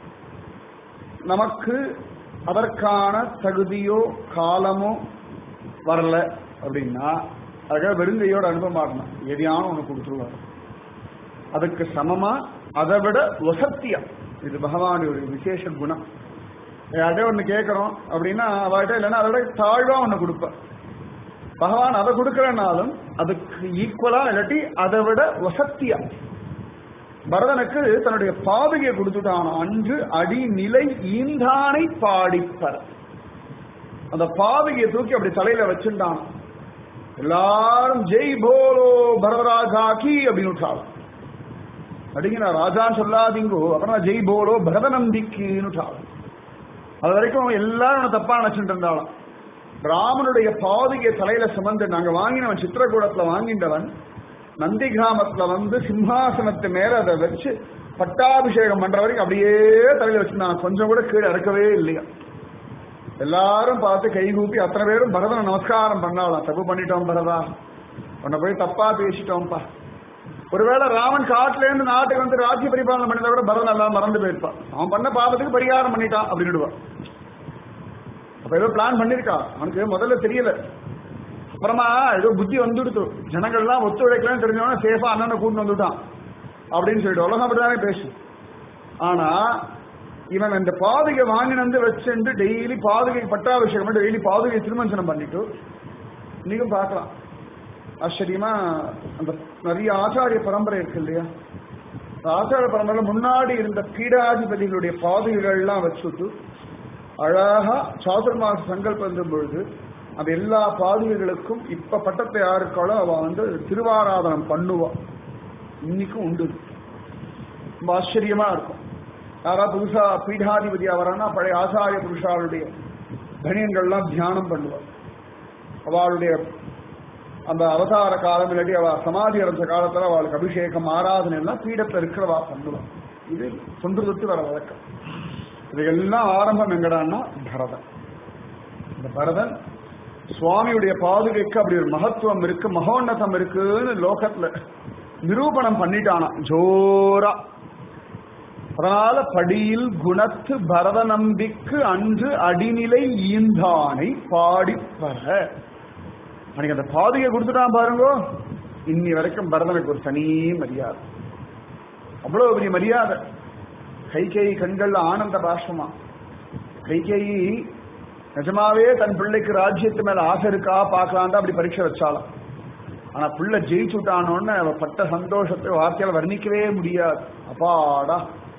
நமக்கு அதற்கான தகுதியோ காலமோ வரல அப்படின்னா அழகாக வெறுங்கையோட அனுப்ப மாட்டணும் எதையானும் ஒன்று கொடுத்துருவாரு அதுக்கு சமமா அதை விட வசத்தியா இது பகவானுடைய ஒரு விசேஷ குணம் யார்கிட்ட ஒன்று கேட்குறோம் அப்படின்னா அவர்கிட்ட இல்லைன்னா அதை விட தாழ்வா ஒன்று கொடுப்பேன் பகவான் அதை கொடுக்கறனாலும் அதுக்கு ஈக்குவலா இல்லாட்டி அதை விட வசத்தியா பரதனுக்கு தன்னுடைய பாதையை கொடுத்துட்டான் அன்று அடி நிலை ஈந்தானை பாடிப்பர் அந்த பாதையை தூக்கி அப்படி தலையில வச்சுட்டான் எல்லாரும் ஜெய் போலோ பரதராஜா கி அப்படின்னு விட்டாலும் அப்படிங்கிற ராஜான்னு சொல்லாதீங்கோ அப்புறம் ஜெய் போலோ பரதநந்திக்குன்னு விட்டாலும் அது வரைக்கும் எல்லாரும் தப்பா நினைச்சுட்டு இருந்தாலும் ராமனுடைய பாதையை தலையில சுமந்து நாங்க வாங்கினவன் சித்திரகூடத்துல வாங்கின்றவன் நந்தி கிராமத்துல வந்து சிம்ஹாசனத்து மேல அதை வச்சு பட்டாபிஷேகம் பண்ற வரைக்கும் அப்படியே தலையில வச்சிருந்தான் கொஞ்சம் கூட கீழே இறக்கவே இல்லையா எல்லாரும் பார்த்து கைகூப்பி அத்தனை பேரும் பரதனை நமஸ்காரம் பண்ணாலாம் தப்பு பண்ணிட்டோம் பரதா உன்னை போய் தப்பா பேசிட்டோம்ப்பா ஒருவேளை ராமன் காட்டுல இருந்து நாட்டுக்கு வந்து ராஜ்ய பரிபாலனை பண்ணதை விட பரதன் எல்லாம் மறந்து போயிருப்பான் அவன் பண்ண பாவத்துக்கு பரிகாரம் பண்ணிட்டான் அப்படின்னுடுவான் அப்ப ஏதோ பிளான் பண்ணிருக்கா அவனுக்கு முதல்ல தெரியல அப்புறமா ஏதோ புத்தி வந்துடுத்து ஜனங்கள்லாம் ஒத்துழைக்கலன்னு தெரிஞ்சவன சேஃபா அண்ணனை கூட்டு வந்துட்டான் அப்படின்னு சொல்லிட்டு உலகம் அப்படிதானே பேசு ஆனா இவன் இந்த பாதுகை வாங்கி வந்து வச்சுட்டு டெய்லி பாதுகை பட்டாபிஷேகம் டெய்லி பாதுகை திருமஞ்சனம் பண்ணிட்டு இன்னைக்கும் பார்க்கலாம் ஆச்சரியமா அந்த நிறைய ஆச்சாரிய பரம்பரை இருக்கு இல்லையா அந்த ஆச்சாரிய பரம்பரையில முன்னாடி இருந்த பீடாதிபதிகளுடைய பாதுகைகள்லாம் வச்சுட்டு அழகா சாதுர்மாச சங்கல்பம் பொழுது அந்த எல்லா பாதுகைகளுக்கும் இப்ப பட்டத்தை யாருக்காலோ அவ வந்து திருவாராதனம் பண்ணுவா இன்னைக்கும் உண்டு ரொம்ப ஆச்சரியமா இருக்கும் யாராவது புதுசா பீடாதிபதியா வரானா பழைய ஆச்சாரிய புருஷாளுடைய கணியங்கள்லாம் தியானம் பண்ணுவா அவளுடைய அந்த அவதார காலம் இல்லாட்டி அவ சமாதி அடைஞ்ச காலத்துல அவளுக்கு அபிஷேகம் ஆராதனை எல்லாம் பீடத்துல இருக்கிறவா பண்ணுவான் இது தொன்று தொட்டு வர வழக்கம் இதுக்கெல்லாம் ஆரம்பம் எங்கடான்னா பரதன் இந்த பரதன் சுவாமியுடைய பாதுகைக்கு அப்படி ஒரு மகத்துவம் இருக்கு மகோன்னதம் இருக்குன்னு லோகத்துல நிரூபணம் பண்ணிட்டானா ஜோரா அதனால படியில் குணத்து பரத நம்பிக்கு அன்று அடிநிலை ஈந்தானை பாடிப்பற அன்னைக்கு அந்த பாதுகை கொடுத்துட்டான் பாருங்க இன்னி வரைக்கும் பரதனுக்கு ஒரு தனி மரியாதை அவ்வளவு பெரிய மரியாதை கைகேயி கண்கள்ல ஆனந்த பாஷமா கைகேயி நிஜமாவே தன் பிள்ளைக்கு ராஜ்யத்து மேல ஆசை இருக்கா பார்க்கலான் அப்படி பரீட்சை வச்சாலாம் ஆனா பிள்ளை ஜெயிச்சுட்டானோன்னு அவ பட்ட சந்தோஷத்தை வார்த்தையால வர்ணிக்கவே முடியாது அப்பாடா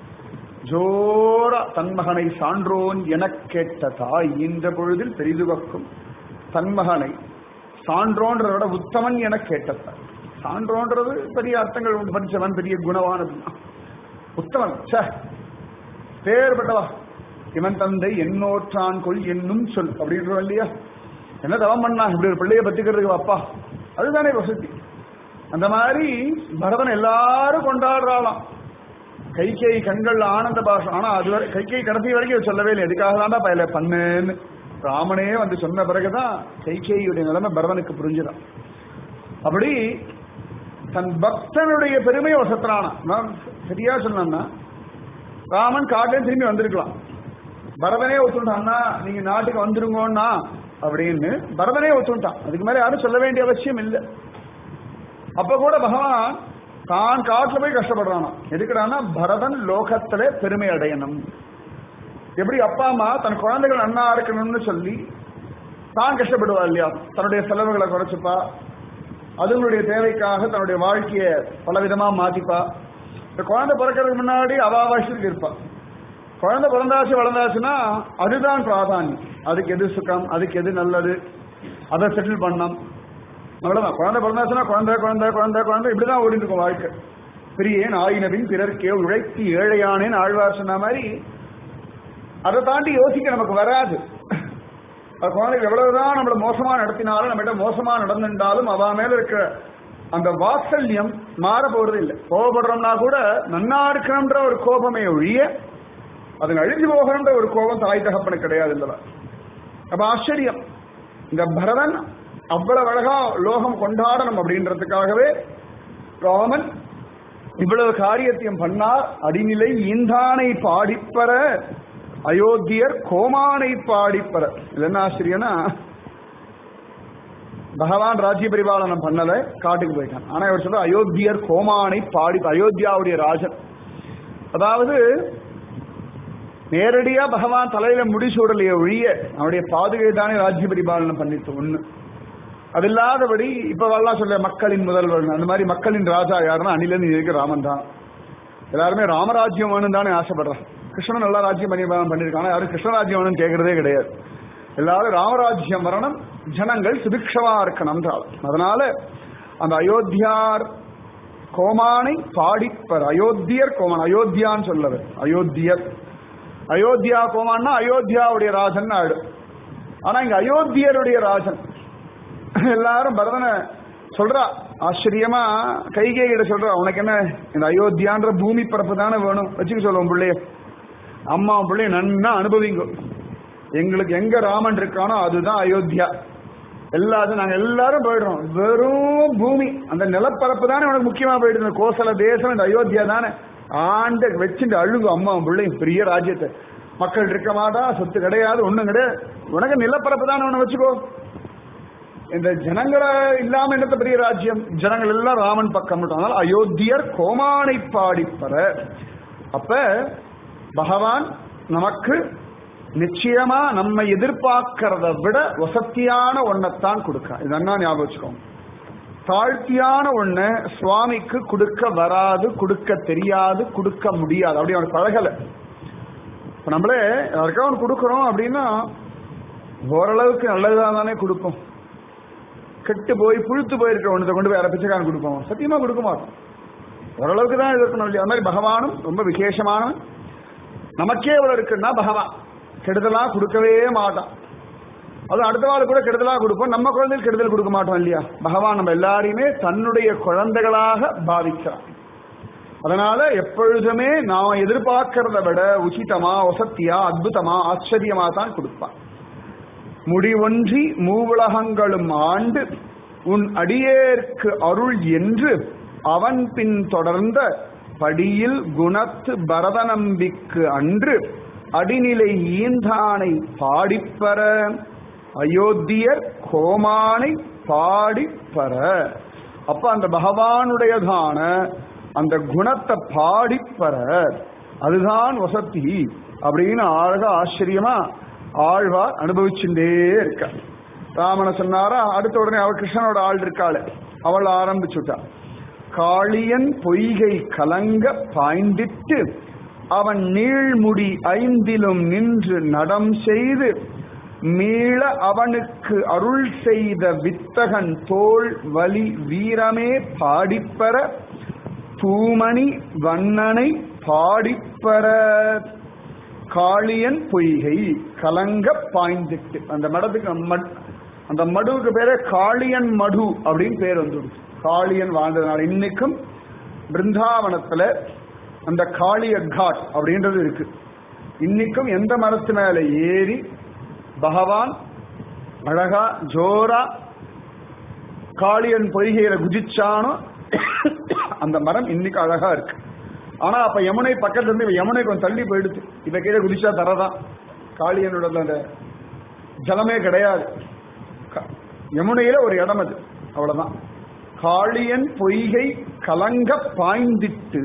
ஜோரா தன்மகனை சான்றோன் எனக் கேட்ட தாய் இந்த பொழுதில் பெரிதுவக்கும் தன்மகனை சான்றோன்றத விட உத்தமன் என கேட்டத்தாய் சான்றோன்றது பெரிய அர்த்தங்கள் உண்டு. படிச்சவன் பெரிய குணவானது உத்தமன் சே பேர்பட்டவா இவன் தந்தை என்னோற்றான் கொள் என்னும் சொல் அப்படின்றோம் இல்லையா என்ன தவம் பண்ணா இப்படி ஒரு பிள்ளைய பத்திக்கிறதுக்கு அப்பா அதுதானே வசதி அந்த மாதிரி பரதன் எல்லாரும் கொண்டாடுறாளாம் கைகை கண்கள் ஆனந்த பாஷம் ஆனா அது வரை கைகை கடைசி வரைக்கும் இவர் சொல்லவே இல்லை எதுக்காக தான்டா பயல பண்ணுன்னு ராமனே வந்து சொன்ன பிறகுதான் கைகேயுடைய நிலைமை பரதனுக்கு புரிஞ்சுதான் அப்படி தன் பக்தனுடைய பெருமையை வசத்துறானா நான் சரியா சொன்னா ராமன் காட்டே திரும்பி வந்திருக்கலாம் பரதனே ஒத்துட்டான்னா நீங்க நாட்டுக்கு வந்துருங்கோன்னா அப்படின்னு பரதனே ஒத்துட்டான் அதுக்கு மேல யாரும் சொல்ல வேண்டிய அவசியம் இல்லை அப்ப கூட பகவான் தான் காட்டுல போய் கஷ்டப்படுறானா எதுக்குறானா பரதன் லோகத்துல பெருமை அடையணும் எப்படி அப்பா அம்மா தன் குழந்தைகள் நன்னா இருக்கணும்னு சொல்லி தான் கஷ்டப்படுவா இல்லையா தன்னுடைய செலவுகளை குறைச்சுப்பா அதுங்களுடைய தேவைக்காக தன்னுடைய வாழ்க்கையை பலவிதமா மாத்திப்பா இந்த குழந்தை பிறக்கிறதுக்கு முன்னாடி அவாவாசத்துக்கு இருப்பா குழந்தை பிறந்தாச்சு வளர்ந்தாச்சுன்னா அதுதான் பிராதானியம் அதுக்கு எது சுகம் அதுக்கு எது நல்லது அதை செட்டில் பண்ணணும் அவ்வளவுதான் குழந்தை பிறந்தாச்சுன்னா குழந்தை குழந்தை குழந்தை குழந்தை இப்படிதான் ஓடிட்டு இருக்கும் வாழ்க்கை பிரியேன் ஆயினவின் பிறர்க்கே உழைத்து ஏழையானேன்னு ஆழ்வார் சொன்ன மாதிரி அதை தாண்டி யோசிக்க நமக்கு வராது அது குழந்தைகள் எவ்வளவுதான் நம்மள மோசமா நடத்தினாலும் நம்மகிட்ட மோசமா நடந்திருந்தாலும் அவ மேல இருக்கிற அந்த வாத்சல்யம் மாற போறது இல்லை கோபப்படுறோம்னா கூட நன்னா இருக்கணும்ன்ற ஒரு கோபமே ஒழிய அது அழிஞ்சு போகணும்ன்ற ஒரு கோபம் தாய் தகப்பனுக்கு கிடையாது இல்லவா அப்ப ஆச்சரியம் இந்த பரதன் அவ்வளவு அழகா லோகம் கொண்டாடணும் அப்படின்றதுக்காகவே ராமன் இவ்வளவு காரியத்தையும் பண்ணார் அடிநிலை ஈந்தானை பாடிப்பற அயோத்தியர் கோமானை பாடிப்பற இது என்ன ஆச்சரியம்னா பகவான் ராஜ்ய பரிபாலனம் பண்ணல காட்டுக்கு போயிட்டான் ஆனா இவர் சொல்ற அயோத்தியர் கோமானை பாடி அயோத்தியாவுடைய ராஜன் அதாவது நேரடியா பகவான் தலையில முடிசூடலையே ஒழிய அவனுடைய பாதுகை தானே ராஜ்ய பரிபாலனம் பண்ணிட்டு ஒண்ணு அது இல்லாதபடி இப்ப எல்லாம் சொல்ல மக்களின் முதல்வர் அந்த மாதிரி மக்களின் ராஜா யாருன்னா அணிலன் இருக்க ராமன் தான் எல்லாருமே ராமராஜ்யம் வேணும் தானே ஆசைப்படுறான் கிருஷ்ணன் நல்லா ராஜ்யம் பண்ணி பண்ணிருக்காங்க யாரும் கிருஷ்ணராஜ்யம் வேணும்னு கேட்கறதே கிடையாது எல்லாரும் ராமராஜ்யம் வரணும் ஜனங்கள் சுபிக்ஷமா இருக்கணும் அதனால அந்த அயோத்தியார் கோமானை பாடிப்பர் அயோத்தியர் கோமான் அயோத்தியான்னு சொல்லவர் அயோத்தியர் அயோத்தியா கோமான்னா அயோத்தியாவுடைய ராஜன் ஆடு ஆனா இங்க அயோத்தியருடைய ராஜன் எல்லாரும் பரதனை சொல்றா ஆச்சரியமா கைகே கிட்ட சொல்றா உனக்கு என்ன இந்த அயோத்தியான்ற பூமி பரப்பு தானே வேணும் வச்சுக்க சொல்லுவோம் பிள்ளைய அம்மா பிள்ளைய நன்னா அனுபவிங்க எங்களுக்கு எங்க ராமன் இருக்கானோ அதுதான் அயோத்தியா எல்லாரும் நாங்க எல்லாரும் போயிடுறோம் வெறும் பூமி அந்த நிலப்பரப்பு தானே உனக்கு முக்கியமா போயிடுது இந்த கோசல தேசம் இந்த அயோத்தியா தானே ஆண்ட வச்சுட்டு அழுகு அம்மா பிள்ளையும் பெரிய ராஜ்யத்தை மக்கள் இருக்க மாட்டா சொத்து கிடையாது ஒண்ணும் கிடையாது உனக்கு நிலப்பரப்பு தானே ஒண்ணு வச்சுக்கோ இந்த ஜனங்களை இல்லாம என்னத்த பெரிய ராஜ்யம் ஜனங்கள் எல்லாம் ராமன் பக்கம் அதனால அயோத்தியர் கோமானை பாடிப்பற அப்ப பகவான் நமக்கு நிச்சயமா நம்ம எதிர்பார்க்கிறத விட வசத்தியான ஒன்னத்தான் கொடுக்க இதெல்லாம் ஞாபகம் வச்சுக்கோங்க தாழ்த்தியான ஒண்ணு சுவாமிக்கு கொடுக்க வராது கொடுக்க தெரியாது கொடுக்க முடியாது அப்படி அவனுக்கு பழகல இப்ப நம்மளே யாருக்கா அவன் கொடுக்குறோம் அப்படின்னா ஓரளவுக்கு நல்லதா தானே கொடுப்போம் கெட்டு போய் புழுத்து போயிருக்க ஒன்றத்தை கொண்டு போய் வேற பிச்சைக்காரன் கொடுப்போம் சத்தியமா கொடுக்க மாட்டோம் ஓரளவுக்கு தான் இருக்கணும் இல்லையா அது மாதிரி பகவானும் ரொம்ப விசேஷமானவன் நமக்கே இவ்வளவு இருக்குன்னா பகவான் கெடுதலா கொடுக்கவே மாட்டான் அது அடுத்த வாரம் கூட கெடுதலா கொடுப்போம் நம்ம குழந்தைகள் கெடுதல் கொடுக்க மாட்டோம் இல்லையா பகவான் நம்ம எல்லாரையுமே தன்னுடைய குழந்தைகளாக பாவிக்கிறான் அதனால எப்பொழுதுமே நாம் எதிர்பார்க்கிறத விட உச்சிதமா வசத்தியா அற்புதமா ஆச்சரியமா தான் கொடுப்பான் முடிவொன்றி மூவுலகங்களும் ஆண்டு உன் அடியேற்கு அருள் என்று அவன் பின் தொடர்ந்த படியில் குணத்து பரதநம்பிக்கு அன்று அடிநிலை ஈந்தானை பாடிப்பற அயோத்தியர் கோமானை பாடிப்பற அப்ப அந்த பகவானுடையதான அந்த குணத்தை பாடிப்பற அதுதான் வசதி அப்படின்னு அழகா ஆச்சரியமா ஆழ்வார் அனுபவிச்சுட்டே இருக்க ராமனை சொன்னாரா அடுத்த உடனே அவள் கிருஷ்ணனோட ஆள் இருக்காள் அவள் ஆரம்பிச்சுட்டா காளியன் பொய்கை கலங்க பாய்ந்திட்டு அவன் நீழ்முடி ஐந்திலும் நின்று நடம் செய்து மீள அவனுக்கு அருள் செய்த வித்தகன் தோல் வலி வீரமே பாடிப்பற தூமணி வண்ணனை பாடிப்பற காளியன் பொய்கை கலங்க பாய்ந்திட்டு அந்த மடத்துக்கு மட்- அந்த மடுவுக்கு பேரே காளியன் மடு அப்படின்னு பேர் வந்துடுச்சு காளியன் வாழ்ந்ததுனால இன்னைக்கும் பிருந்தாவனத்துல அந்த காளிய காட் அப்படின்றது இருக்கு இன்னைக்கும் எந்த மரத்து மேல ஏறி பகவான் அழகா ஜோரா காளியன் பொய்கையில குதிச்சானோ அந்த மரம் இன்னைக்கு அழகா இருக்கு ஆனா அப்ப யமுனை பக்கத்துல இருந்து இவ யமுனை கொஞ்சம் தள்ளி போயிடுச்சு இப்ப கீழே குதிச்சா தரதான் காளியனோட அந்த ஜலமே கிடையாது க- யமுனையில ஒரு இடம் அது அவ்வளவுதான் காளியன் பொய்கை கலங்க பாய்ந்திட்டு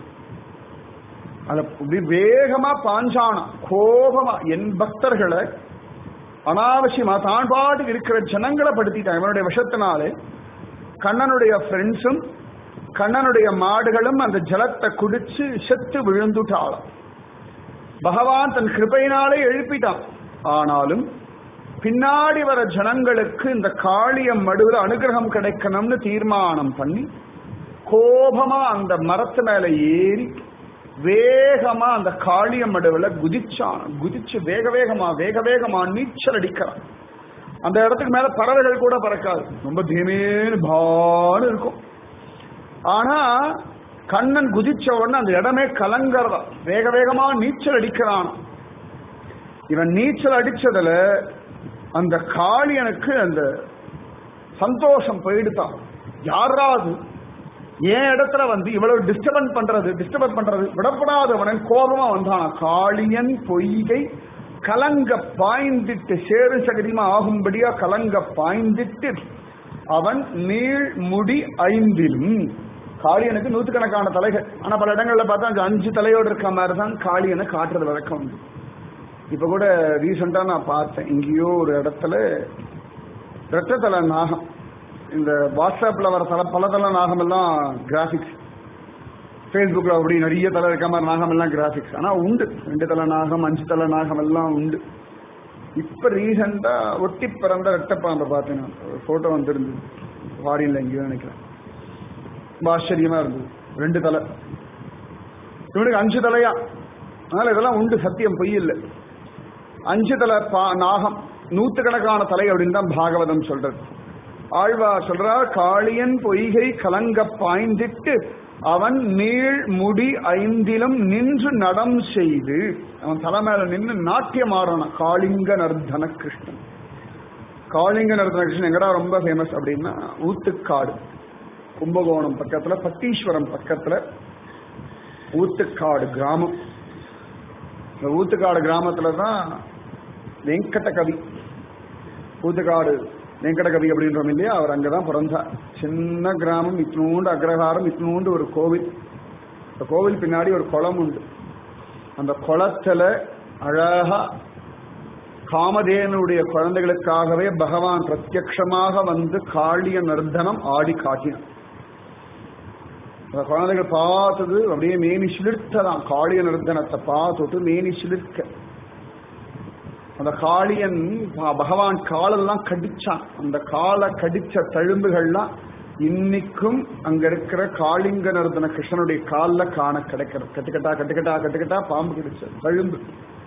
அத அப்படி வேகமா பாஞ்சானம் கோபமா என் பக்தர்களை அனாவசியமா தான் பாட்டுக்கு இருக்கிற ஜனங்களை படுத்திட்டான் இவனுடைய விஷத்தினாலே கண்ணனுடைய ஃப்ரெண்ட்ஸும் கண்ணனுடைய மாடுகளும் அந்த ஜலத்தை குடிச்சு செத்து விழுந்துட்டாளாம் பகவான் தன் கிருபையினாலே எழுப்பிட்டான் ஆனாலும் பின்னாடி வர ஜனங்களுக்கு இந்த காளிய மடுவில் அனுகிரகம் கிடைக்கணும்னு தீர்மானம் பண்ணி கோபமா அந்த மரத்து மேல ஏறி வேகமா அந்த காளிய மடுவுல குதிச்சான் குதிச்சு வேக வேகமா வேக வேகமா நீச்சல் அடிக்கிறான் அந்த இடத்துக்கு மேல பறவைகள் கூட பறக்காது ரொம்ப தீமேன்னு பான்னு இருக்கும் ஆனா கண்ணன் குதிச்ச உடனே அந்த இடமே கலங்கறதா வேக வேகமா நீச்சல் அடிக்கிறான் இவன் நீச்சல் அடிச்சதுல அந்த காளியனுக்கு அந்த சந்தோஷம் போயிடுதான் யாராவது என் இடத்துல வந்து இவ்வளவு டிஸ்டர்பன் பண்றது டிஸ்டர்பன் பண்றது விடப்படாதவனன் கோபமா வந்தான் காளியன் பொய்கை கலங்க பாய்ந்திட்டு சேரு சகதிமா ஆகும்படியா கலங்க பாய்ந்திட்டு அவன் நீள் முடி ஐந்திலும் காளியனுக்கு நூத்துக்கணக்கான தலைகள் ஆனா பல இடங்கள்ல பார்த்தா அந்த அஞ்சு தலையோடு இருக்க மாதிரி தான் காளியனை காட்டுறது வழக்கம் உண்டு இப்ப கூட ரீசெண்டா நான் பார்த்தேன் எங்கேயோ ஒரு இடத்துல ரெட்டத்தலை நாகம் இந்த வாட்ஸ்அப்ல வர தல பல தலை நாகம் எல்லாம் கிராபிக்ஸ் ஃபேஸ்புக்கில் அப்படி நிறைய தலை இருக்க மாதிரி நாகம் எல்லாம் கிராஃபிக்ஸ் ஆனால் உண்டு ரெண்டு தலை நாகம் அஞ்சு தலை நாகம் எல்லாம் உண்டு இப்போ ரீசெண்டாக ஒட்டி பிறந்த ரெட்டப்பாம்பை பார்த்தேன் நான் ஒரு ஃபோட்டோ வந்துருந்தது ஃபாரின்ல எங்கேயோ நினைக்கிறேன் ரொம்ப ஆச்சரியமா இருந்தது ரெண்டு தலை இவனுக்கு அஞ்சு தலையா அதனால இதெல்லாம் உண்டு சத்தியம் பொய் இல்லை அஞ்சு தலை பா நாகம் நூத்துக்கணக்கான தலை அப்படின்னு தான் பாகவதம் சொல்றது ஆழ்வார் சொல்றார் காளியன் பொய்கை கலங்க பாய்ந்திட்டு அவன் நீள் முடி ஐந்திலும் நின்று நடம் செய்து அவன் தலை மேல நின்று நாட்டியம் ஆடுறான் காளிங்க நர்தன கிருஷ்ணன் காளிங்க நர்தன கிருஷ்ணன் எங்கடா ரொம்ப ஃபேமஸ் அப்படின்னா ஊத்துக்காடு கும்பகோணம் பக்கத்துல பட்டீஸ்வரம் பக்கத்துல ஊத்துக்காடு கிராமம் இந்த ஊத்துக்காடு கிராமத்துல தான் வெங்கட கவி ஊத்துக்காடு வெங்கட கவி அப்படின்றோம் இல்லையா அவர் அங்கதான் பிறந்தார் சின்ன கிராமம் இத்தினூண்டு அக்ரஹாரம் இத்தினூண்டு ஒரு கோவில் இந்த கோவில் பின்னாடி ஒரு குளம் உண்டு அந்த குளத்துல அழகா காமதேனுடைய குழந்தைகளுக்காகவே பகவான் பிரத்யக்ஷமாக வந்து காளிய நர்தனம் ஆடி காட்டினான் அந்த குழந்தைகள் பார்த்தது அப்படியே மேனி சிலிர்த்ததான் காளிய நர்தனத்தை பார்த்துட்டு மேனி சிலிர்க்க அந்த காளியன் பகவான் காலெல்லாம் கடிச்சான் அந்த காலை கடிச்ச தழும்புகள்லாம் இன்னைக்கும் அங்க இருக்கிற காளிங்க நர்தன கிருஷ்ணனுடைய காலில் காண கிடைக்கிறது கட்டுக்கட்டா கட்டுக்கட்டா கட்டுக்கட்டா பாம்பு கடிச்ச தழும்பு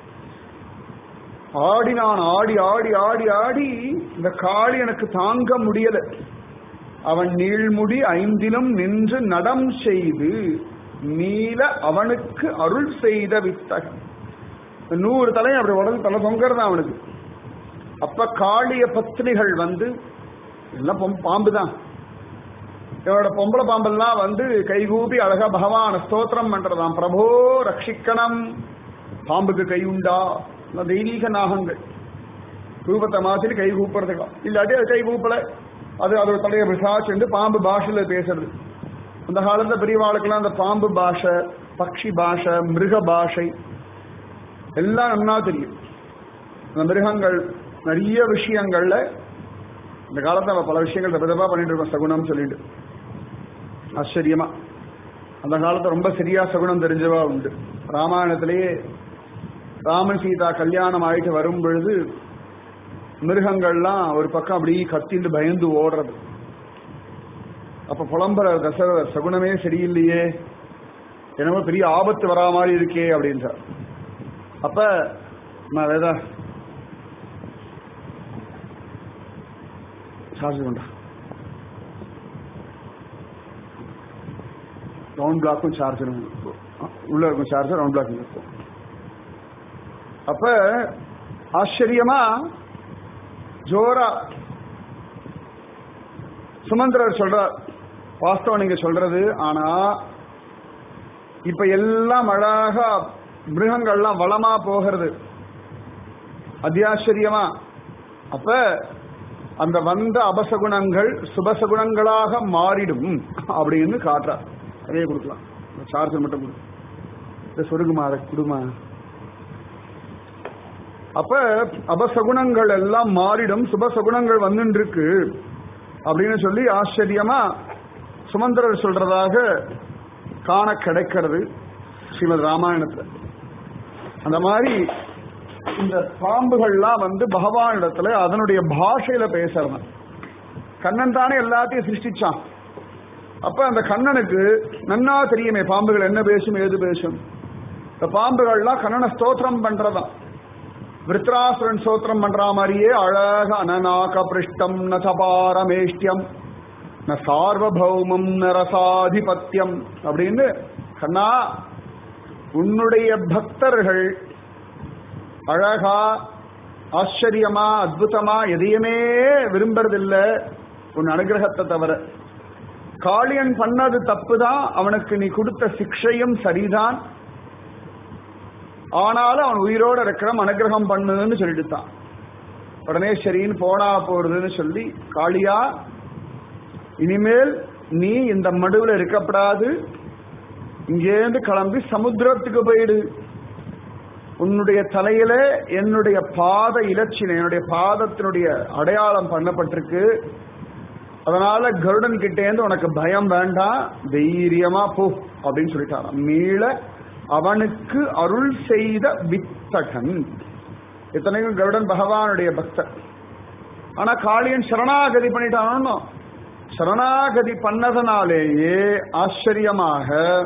ஆடினான் ஆடி ஆடி ஆடி ஆடி இந்த காளி எனக்கு தாங்க முடியல அவன் நீள்முடி ஐந்திலும் நின்று நடம் செய்து நீல அவனுக்கு அருள் செய்த வித்தகன் நூறு தலை அப்படி உடல் தலை தொங்கறது அவனுக்கு அப்ப காளிய பத்திரிகள் வந்து எல்லாம் பாம்பு தான் இவரோட பொம்பளை பாம்பெல்லாம் வந்து கைகூப்பி அழகா பகவான ஸ்தோத்திரம் பண்றதாம் பிரபோ ரட்சிக்கணும் பாம்புக்கு கை உண்டா தெய்வீக நாகங்கள் ரூபத்தை மாத்திட்டு கை கூப்புறதுக்கா இல்லாட்டி அது கை கூப்பல அது அதோட தலையை விசாச்சு பாம்பு பாஷையில பேசுறது அந்த காலத்துல பெரியவாளுக்கெல்லாம் அந்த பாம்பு பாஷை பக்ஷி பாஷை மிருக பாஷை எல்லாம் நன்னா தெரியும் அந்த மிருகங்கள் நிறைய விஷயங்கள்ல இந்த காலத்துல பல விஷயங்கள் தப்பா பண்ணிட்டு இருக்கோம் சகுனம் சொல்லிட்டு ஆச்சரியமா அந்த காலத்துல ரொம்ப சரியா சகுனம் தெரிஞ்சவா உண்டு ராமாயணத்திலேயே ராமன் சீதா கல்யாணம் ஆயிட்டு வரும் பொழுது மிருகங்கள்லாம் ஒரு பக்கம் அப்படி கத்திட்டு பயந்து ஓடுறது அப்ப புலம்புற தசரதர் சகுனமே சரியில்லையே என்னமோ பெரிய ஆபத்து வரா மாதிரி இருக்கே அப்படின்றார் அப்ப நான் வேதா சார்ஜ் பண்றா ரவுண்ட் பிளாக்கும் சார்ஜர் உள்ள இருக்கும் சார்ஜர் ரவுண்ட் பிளாக் இருக்கும் அப்ப ஆச்சரியமா ஜோரா சுமந்திரர் சொல்றார் வாஸ்தவம் நீங்க சொல்றது ஆனா இப்ப எல்லாம் அழகா மிருகங்கள்லாம் வளமா போகிறது அத்தியாச்சரியமா அப்ப அந்த வந்த அபசகுணங்கள் சுபசகுணங்களாக மாறிடும் அப்படின்னு காட்டுறார் அதே கொடுக்கலாம் சார்ஜர் மட்டும் கொடு இந்த சொருகுமா அதை குடுமா அப்ப அபசகுணங்கள் எல்லாம் மாறிடும் சுபசகுணங்கள் வந்துட்டு இருக்கு அப்படின்னு சொல்லி ஆச்சரியமா சுமந்திரர் சொல்றதாக காண கிடைக்கிறது ஸ்ரீமத் ராமாயணத்துல அந்த மாதிரி இந்த பாம்புகள்லாம் வந்து பகவானிடத்துல அதனுடைய பாஷையில பேசுறவன் கண்ணன் தானே எல்லாத்தையும் சிருஷ்டிச்சான் அப்ப அந்த கண்ணனுக்கு நன்னா தெரியுமே பாம்புகள் என்ன பேசும் ஏது பேசும் இந்த பாம்புகள்லாம் கண்ணனை ஸ்தோத்திரம் பண்றதாம் விருத்ராசுரன் ஸ்தோத்திரம் பண்ற மாதிரியே அழக அனநாக பிருஷ்டம் ந சபாரமேஷ்டியம் ந சார்வபௌமம் ந ரசாதிபத்தியம் அப்படின்னு கண்ணா உன்னுடைய பக்தர்கள் அழகா ஆச்சரியமா அத்புதமா எதையுமே விரும்புறதில்ல உன் அனுகிரகத்தை தவிர காளியன் பண்ணது தப்புதான் அவனுக்கு நீ கொடுத்த சிக்ஷையும் சரிதான் ஆனாலும் அவன் உயிரோட இருக்கிற அனுகிரகம் பண்ணுன்னு சொல்லிட்டுத்தான் உடனே சரின்னு போனா போறதுன்னு சொல்லி காளியா இனிமேல் நீ இந்த மடுவுல இருக்கப்படாது இங்கேருந்து கிளம்பி சமுத்திரத்துக்கு போயிடு உன்னுடைய தலையில என்னுடைய பாத இலச்சினை என்னுடைய பாதத்தினுடைய அடையாளம் பண்ணப்பட்டிருக்கு அதனால கருடன் கிட்டேந்து உனக்கு பயம் வேண்டாம் தைரியமா போ அப்படின்னு சொல்லிட்டாராம் மீள அவனுக்கு அருள் செய்த வித்தகன் இத்தனைக்கும் கருடன் பகவானுடைய பக்தர் ஆனா காளியன் சரணாகதி பண்ணிட்டானோ சரணாகதி பண்ணதனாலேயே ஆச்சரியமாக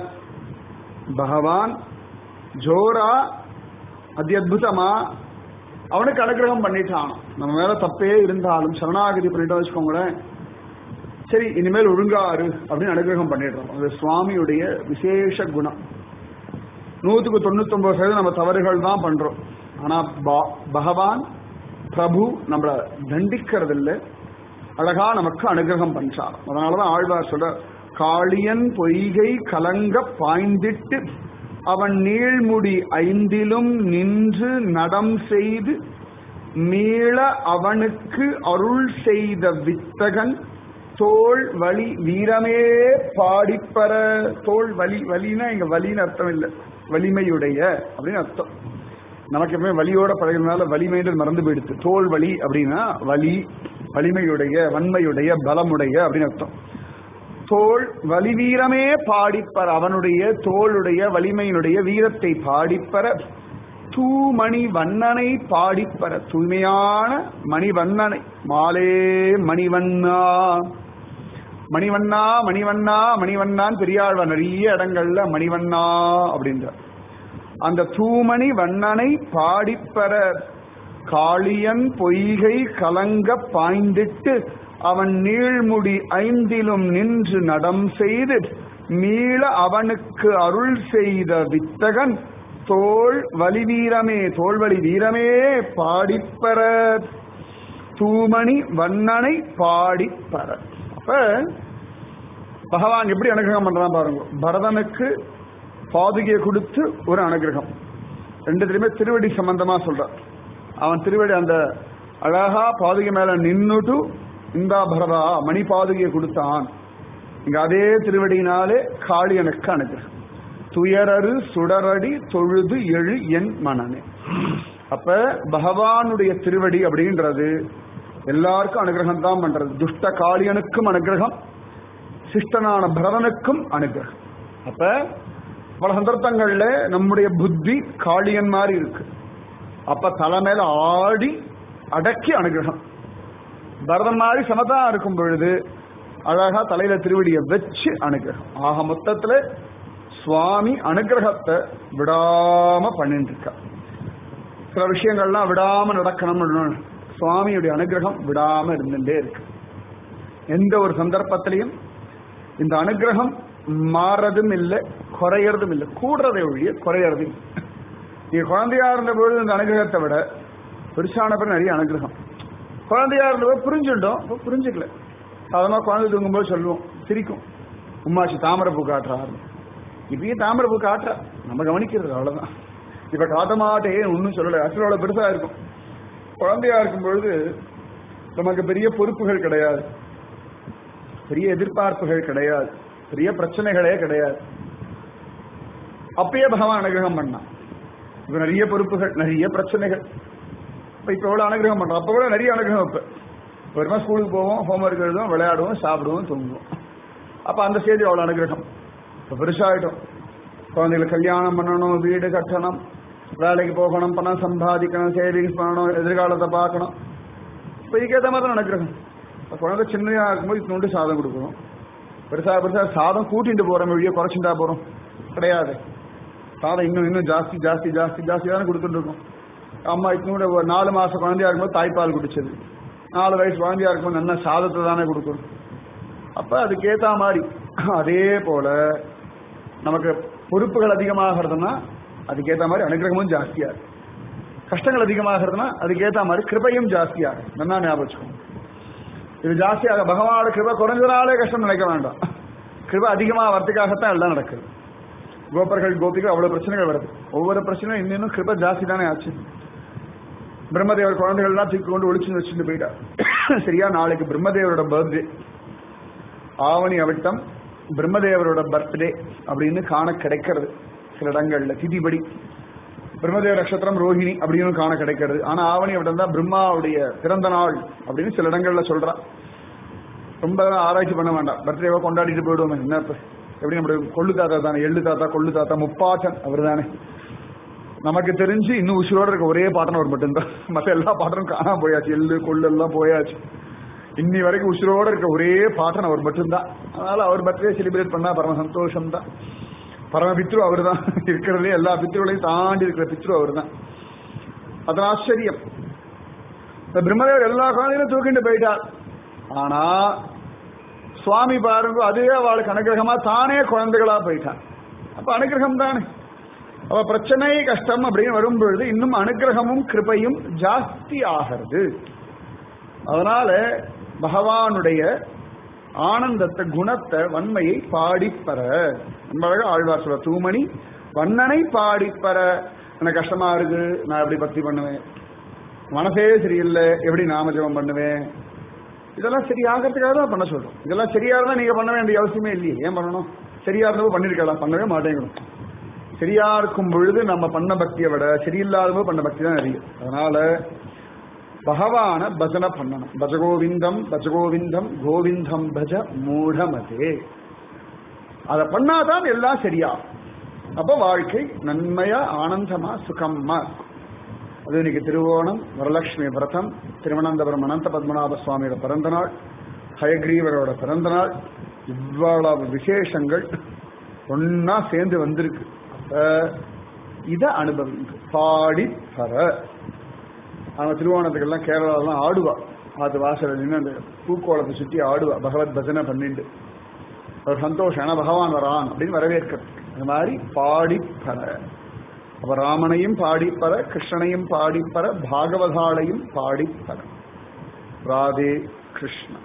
பகவான் ஜோரா அத்தியுதமா அவனுக்கு அனுகிரகம் பண்ணிட்டான் நம்ம மேல தப்பே இருந்தாலும் சரணாகதி பண்ணிட்டோம் வச்சுக்கோங்களேன் சரி இனிமேல் ஒழுங்காரு அப்படின்னு அனுகிரகம் பண்ணிடுறோம் அது சுவாமியுடைய விசேஷ குணம் நூத்துக்கு தொண்ணூத்தி ஒன்பது சதவீதம் நம்ம தவறுகள் தான் பண்றோம் ஆனா பகவான் பிரபு நம்மளை தண்டிக்கிறது இல்லை அழகா நமக்கு அனுகிரகம் பண்றார் அதனாலதான் ஆழ்வார் சொல்ற காளியன் பொய்கை கலங்க பாய்ந்திட்டு அவன் நீழ்முடி ஐந்திலும் நின்று நடம் செய்து மீள அவனுக்கு அருள் செய்த வித்தகன் தோல் வலி வீரமே பாடிப்பற தோல் வலி வலினா இங்க வலின்னு அர்த்தம் இல்லை வலிமையுடைய அப்படின்னு அர்த்தம் நமக்கு எப்பவுமே வலியோட பழகிறதுனால வலிமைன்றது மறந்து போயிடுது தோல் வலி அப்படின்னா வலி வலிமையுடைய வன்மையுடைய பலமுடைய அப்படின்னு அர்த்தம் தோல் வலி வீரமே பாடிப்பற அவனுடைய தோளுடைய வலிமையினுடைய வீரத்தை பாடிப்பற தூமணி வண்ணனை பாடிப்பற தூய்மையான மணிவண்ணனை மாலே மணிவண்ணா மணிவண்ணா மணிவண்ணா மணிவண்ணான்னு பெரியாழ்வார் நிறைய இடங்கள்ல மணிவண்ணா அப்படின்றார் அந்த தூமணி வண்ணனை பாடிப்பற காளியன் பொய்கை கலங்க பாய்ந்திட்டு அவன் நீழ்முடி ஐந்திலும் நின்று நடம் செய்து மீள அவனுக்கு அருள் செய்த வித்தகன் தோல் வலி வீரமே தோல்வழி வீரமே பாடிப்பற தூமணி வண்ணனை பாடிப்பற அப்ப பகவான் எப்படி அனுகிரகம் பண்றான் பாருங்க பரதனுக்கு பாதுகையை கொடுத்து ஒரு அனுகிரகம் ரெண்டுத்திலுமே திருவடி சம்பந்தமா சொல்றான் அவன் திருவடி அந்த அழகா பாதுகை மேல நின்னுட்டு இந்தா பரதா மணி பாதுகையை கொடுத்தான் இங்க அதே திருவடியினாலே காளியனுக்கு அனுகிரகம் துயரரு சுடரடி தொழுது எழு என் மனனே அப்ப பகவானுடைய திருவடி அப்படின்றது எல்லாருக்கும் அனுகிரகம் தான் பண்றது துஷ்ட காளியனுக்கும் அனுகிரகம் சிஷ்டனான பரதனுக்கும் அனுகிரகம் அப்ப பல சந்தர்ப்பங்கள்ல நம்முடைய புத்தி காளியன் மாதிரி இருக்கு அப்ப தலை மேல ஆடி அடக்கி அனுகிரகம் பரதன் மாதிரி சமதா இருக்கும் பொழுது அழகா தலையில திருவடியை வச்சு அனுகிரகம் ஆக மொத்தத்துல சுவாமி அனுகிரகத்தை விடாம பண்ணிட்டு இருக்கா சில விஷயங்கள்லாம் விடாம நடக்கணும் சுவாமியுடைய அனுகிரகம் விடாம இருந்துட்டே இருக்கு எந்த ஒரு சந்தர்ப்பத்திலையும் இந்த அனுகிரகம் மாறதும் இல்லை குறையறதும் இல்லை கூடுறதை ஒழிய குறையறதும் இல்லை நீங்க குழந்தையா இருந்த பொழுது இந்த அனுகிரகத்தை விட பெருசான பிறகு நிறைய அனுகிரகம் குழந்தையா இருந்தபோது புரிஞ்சுட்டோம் இப்போ புரிஞ்சுக்கல சாதாரண குழந்தை தூங்கும்போது சொல்லுவோம் சிரிக்கும் உம்மாச்சி தாமரை பூ காட்டுறாரு இப்பயும் தாமரை பூ காட்டுறா நம்ம கவனிக்கிறது அவ்வளவுதான் இப்ப காட்ட மாட்டேன் ஒன்னும் சொல்லல அசலோட பெருசா இருக்கும் குழந்தையா இருக்கும் பொழுது நமக்கு பெரிய பொறுப்புகள் கிடையாது பெரிய எதிர்பார்ப்புகள் கிடையாது பெரிய பிரச்சனைகளே கிடையாது அப்பயே பகவான் அனுகிரகம் பண்ணான் இப்ப நிறைய பொறுப்புகள் நிறைய பிரச்சனைகள் இப்ப இப்ப எவ்வளவு அனுகிரகம் பண்றோம் அப்ப கூட நிறைய அனுகிரகம் இப்ப வருமா ஸ்கூலுக்கு போவோம் ஹோம்ஒர்க் எழுதுவோம் விளையாடுவோம் சாப்பிடுவோம் தூங்குவோம் அப்ப அந்த ஸ்டேஜ் அவ்வளவு அனுகிரகம் இப்ப பெருசாயிட்டோம் குழந்தைகளுக்கு கல்யாணம் பண்ணணும் வீடு கட்டணும் வேலைக்கு போகணும் பணம் சம்பாதிக்கணும் சேவிங்ஸ் பண்ணணும் எதிர்காலத்தை பார்க்கணும் இப்ப இதுக்கேற்ற மாதிரி தான் அனுகிரகம் இப்ப குழந்தை சின்னதா இருக்கும்போது இத்தினோண்டு சாதம் கொடுக்கணும் பெருசா பெருசா சாதம் கூட்டிட்டு போறோம் வெளியே குறைச்சுட்டா போறோம் கிடையாது சாதம் இன்னும் இன்னும் ஜாஸ்தி ஜாஸ்தி ஜாஸ்தி ஜாஸ்தி தானே கொடுத்துட்டு இருக்கோம் அம்மா இன்னும் ஒரு நாலு மாசம் குழந்தையா இருக்கும்போது தாய்ப்பால் குடிச்சது நாலு வயசு குழந்தையா இருக்கும்போது நல்ல சாதத்தை தானே கொடுக்கணும் அப்ப அதுக்கேத்த மாதிரி அதே போல நமக்கு பொறுப்புகள் அதிகமாகிறதுனா அதுக்கேத்த மாதிரி அனுகிரகமும் ஜாஸ்தியா இருக்கு கஷ்டங்கள் அதிகமாகிறதுனா அதுக்கேத்த மாதிரி கிருபையும் ஜாஸ்தியா இருக்கு நல்லா ஞாபகம் வச்சுக்கோங்க இது ஜாஸ்தியாக பகவானோட கிருபை குறைஞ்சனாலே கஷ்டம் நினைக்க வேண்டாம் கிருபை அதிகமாக வரத்துக்காகத்தான் எல்லாம் நடக்குது கோபர்கள் கோபிகள் அவ்வளவு பிரச்சனைகள் வருது ஒவ்வொரு பிரச்சனையும் இன்னும் இன்னும் கிருபை ஜாஸ்தி தானே ஆச்சு பிரம்மதேவர் குழந்தைகள்லாம் தூக்கி கொண்டு ஒளிச்சு வச்சுட்டு போயிட்டார் சரியா நாளைக்கு பிரம்மதேவரோட பர்த்டே ஆவணி அவிட்டம் பிரம்மதேவரோட பர்த்டே அப்படின்னு காண கிடைக்கிறது சில இடங்கள்ல திதிபடி பிரம்மதேவ நட்சத்திரம் ரோஹிணி அப்படின்னு காண கிடைக்கிறது ஆனா ஆவணி அவிட்டம் தான் பிரம்மாவுடைய பிறந்த நாள் அப்படின்னு சில இடங்கள்ல சொல்றா ரொம்ப ஆராய்ச்சி பண்ண வேண்டாம் பர்த்டேவை கொண்டாடிட்டு போயிடுவோமே என்ன இப்ப? எப்படி நம்முடைய கொள்ளு தாத்தா தானே எள்ளு தாத்தா கொள்ளு தாத்தா முப்பாட்டன் அவர் தானே நமக்கு தெரிஞ்சு இன்னும் உசுரோட இருக்க ஒரே பாட்டன் அவர் மட்டும்தான் மற்ற எல்லா பாட்டனும் காணாம போயாச்சு எள்ளு கொள்ளு எல்லாம் போயாச்சு இன்னி வரைக்கும் உசுரோட இருக்க ஒரே பாட்டன் அவர் மட்டும்தான் அதனால அவர் பர்த்டே செலிப்ரேட் பண்ணா பரம சந்தோஷம் தான் பரம பித்ரு அவர் தான் இருக்கிறதுலே எல்லா பித்ருகளையும் தாண்டி இருக்கிற பித்ரு அவர் தான் அது ஆச்சரியம் இந்த பிரம்மதேவர் எல்லா குழந்தைகளும் தூக்கிட்டு போயிட்டார் ஆனா சுவாமி பாருங்க அதுவே அவளுக்கு அனுகிரகமா தானே குழந்தைகளா போயிட்டான் அப்ப அனுகிரகம் தானே அவ பிரச்சனை கஷ்டம் அப்படின்னு வரும்பொழுது இன்னும் அனுகிரகமும் கிருபையும் ஜாஸ்தி ஆகிறது அதனால பகவானுடைய ஆனந்தத்தை குணத்தை வன்மையை பாடிப்பற அழகா ஆழ்வார் சொல்ற தூமணி வண்ணனை பாடிப்பற எனக்கு கஷ்டமா இருக்கு நான் எப்படி பக்தி பண்ணுவேன் மனசே சரியில்லை எப்படி நாம ஜெபம் பண்ணுவேன் இதெல்லாம் சரியாகிறதுக்காக தான் பண்ண சொல்றோம் இதெல்லாம் சரியா இருந்தா நீங்க பண்ண வேண்டிய அவசியமே இல்லையே ஏன் பண்ணணும் சரியா இருந்தப்போ பண்ணிருக்கலாம் பண்ணவே மாட்டேங்கிறோம் சரியா இருக்கும் பொழுது நம்ம பண்ண பக்தியை விட சரியில்லாதப்போ பண்ண பக்தி தான் நிறைய அதனால பகவான பஜனை பண்ணணும் பஜகோவிந்தம் பஜகோவிந்தம் கோவிந்தம் பஜ மூடமதே அதை பண்ணாதான் எல்லாம் சரியா அப்ப வாழ்க்கை நன்மையா ஆனந்தமா சுகமா இருக்கும் அது இன்னைக்கு திருவோணம் வரலட்சுமி விரதம் திருவனந்தபுரம் அனந்த பத்மநாப சுவாமியோட பிறந்த நாள் ஹயக்ரீவரோட பிறந்த நாள் இவ்வளவு விசேஷங்கள் ஒன்னா சேர்ந்து வந்திருக்கு அப்ப இத அனுபவிங்க பாடி தர அவன் திருவோணத்துக்கெல்லாம் கேரளாலாம் ஆடுவா அது வாசல நின்று அந்த பூக்கோளத்தை சுற்றி ஆடுவா பகவத் பஜனை பண்ணிட்டு ஒரு சந்தோஷம் ஏன்னா பகவான் வரான் அப்படின்னு வரவேற்கிறது அந்த மாதிரி பாடி பர அப்ப ராமனையும் பாடிப்பற கிருஷ்ணனையும் பாடிப்பற பாகவதாளையும் பாடிப்பற ராதே கிருஷ்ண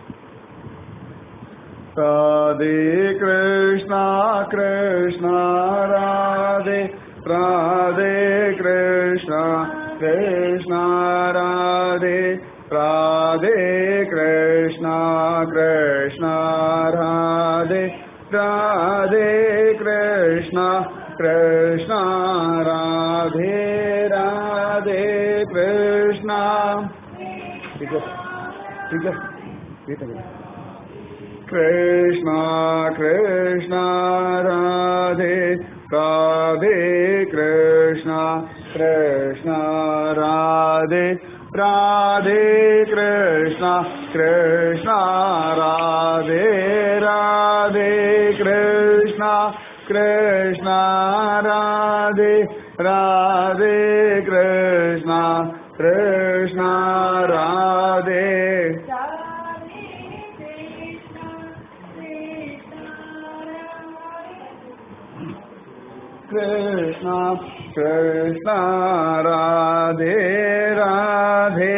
ராதே கிருஷ்ணா கிருஷ்ணா ராதே ராதே கிருஷ்ணா கிருஷ்ணா ராதே ராதே கிருஷ்ணா கிருஷ்ணா ராதே ராதே கிருஷ்ணா कृष्णा राधे राधे कृष्णा ठीक है ठीक है ठीक है कृष्णा कृष्णा राधे राधे कृष्णा कृष्णा राधे राधे कृष्णा कृष्णा राधे राधे कृष्णा कृष्णा राधे राधे कृष्णा कृष्णा राधे कृष्णा कृष्णा राधे राधे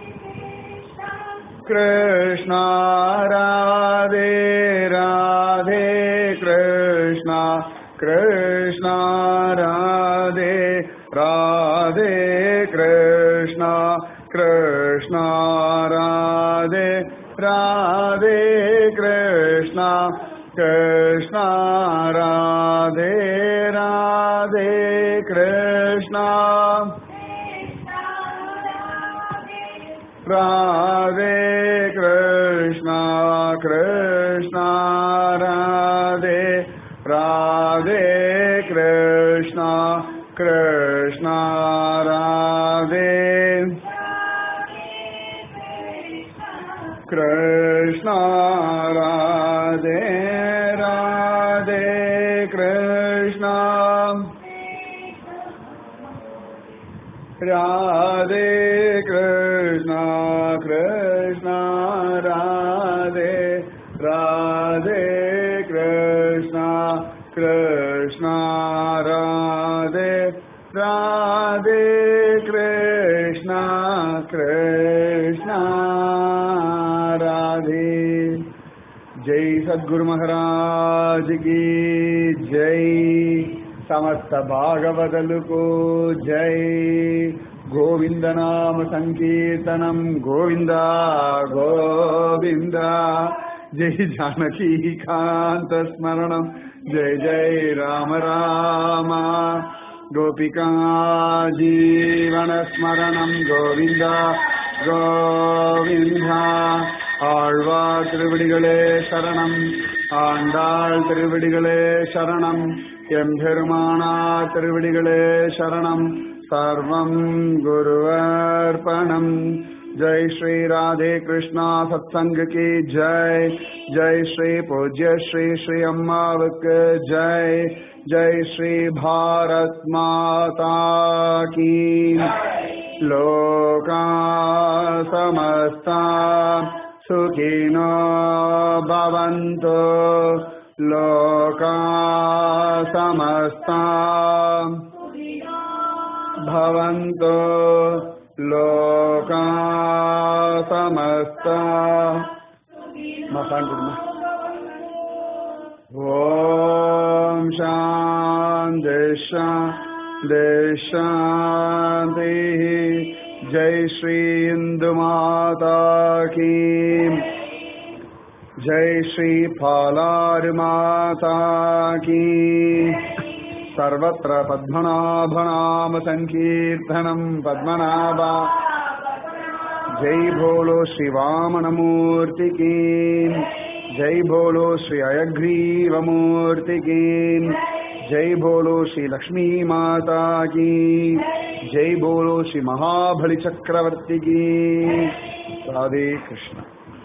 कृष्णा राधे राधे कृष्णा कृष्णा राधे राधे कृष्णा कृष्णा राधे राधे कृष्णा कृष्णा राधे राधे कृष्णा राधे कृष्णा कृष्णा राधे राधे कृष्णा कृष्णा राधे कृष्णा राधे राधे कृष्णा राधे कृष्णा कृष्णा राधे राधे कृष्णा कृष्णा राधे राधे कृष्णा कृष्णा राधे जय सद्गुरु महाराज की जय समस्त भागवतलु को जय गोविंद नाम संकीर्तनम गोविंदा गोविंदा जय जानकी कांत स्मरणम जय जय राम राम गोपिका जीवन स्मरणम गोविंदा கோவிந்தா ஆழ்வார் திருவடிகளே சரணம் ஆண்டாள் திருவடிகளே சரணம் எம்பெருமானார் திருவடிகளே சரணம் சர்வம் குருவர்ப்பணம் जय श्री राधे कृष्णा सत्संग की जय जय श्री पूज्य श्री श्री अम्मावक जय जय श्री भारत माता की लोका समस्ता सुखिनो भवन्तु लोका समस्ता भवन्तु लोका समस्ता मकान ॐ शान्ति शान्ति शान्तिः जय श्री इन्दुमाता की जय श्री फालार माता की सर्वत्र पद्मनाभनाम संकीर्तनम् पद्मनाभा जय भोलो श्री वामनमूर्ति की जय भोलो श्री अयग्रीवमूर्ति की जय बोलो श्री लक्ष्मी माता की जय बोलो श्री महाबली चक्रवर्ती की राधे कृष्ण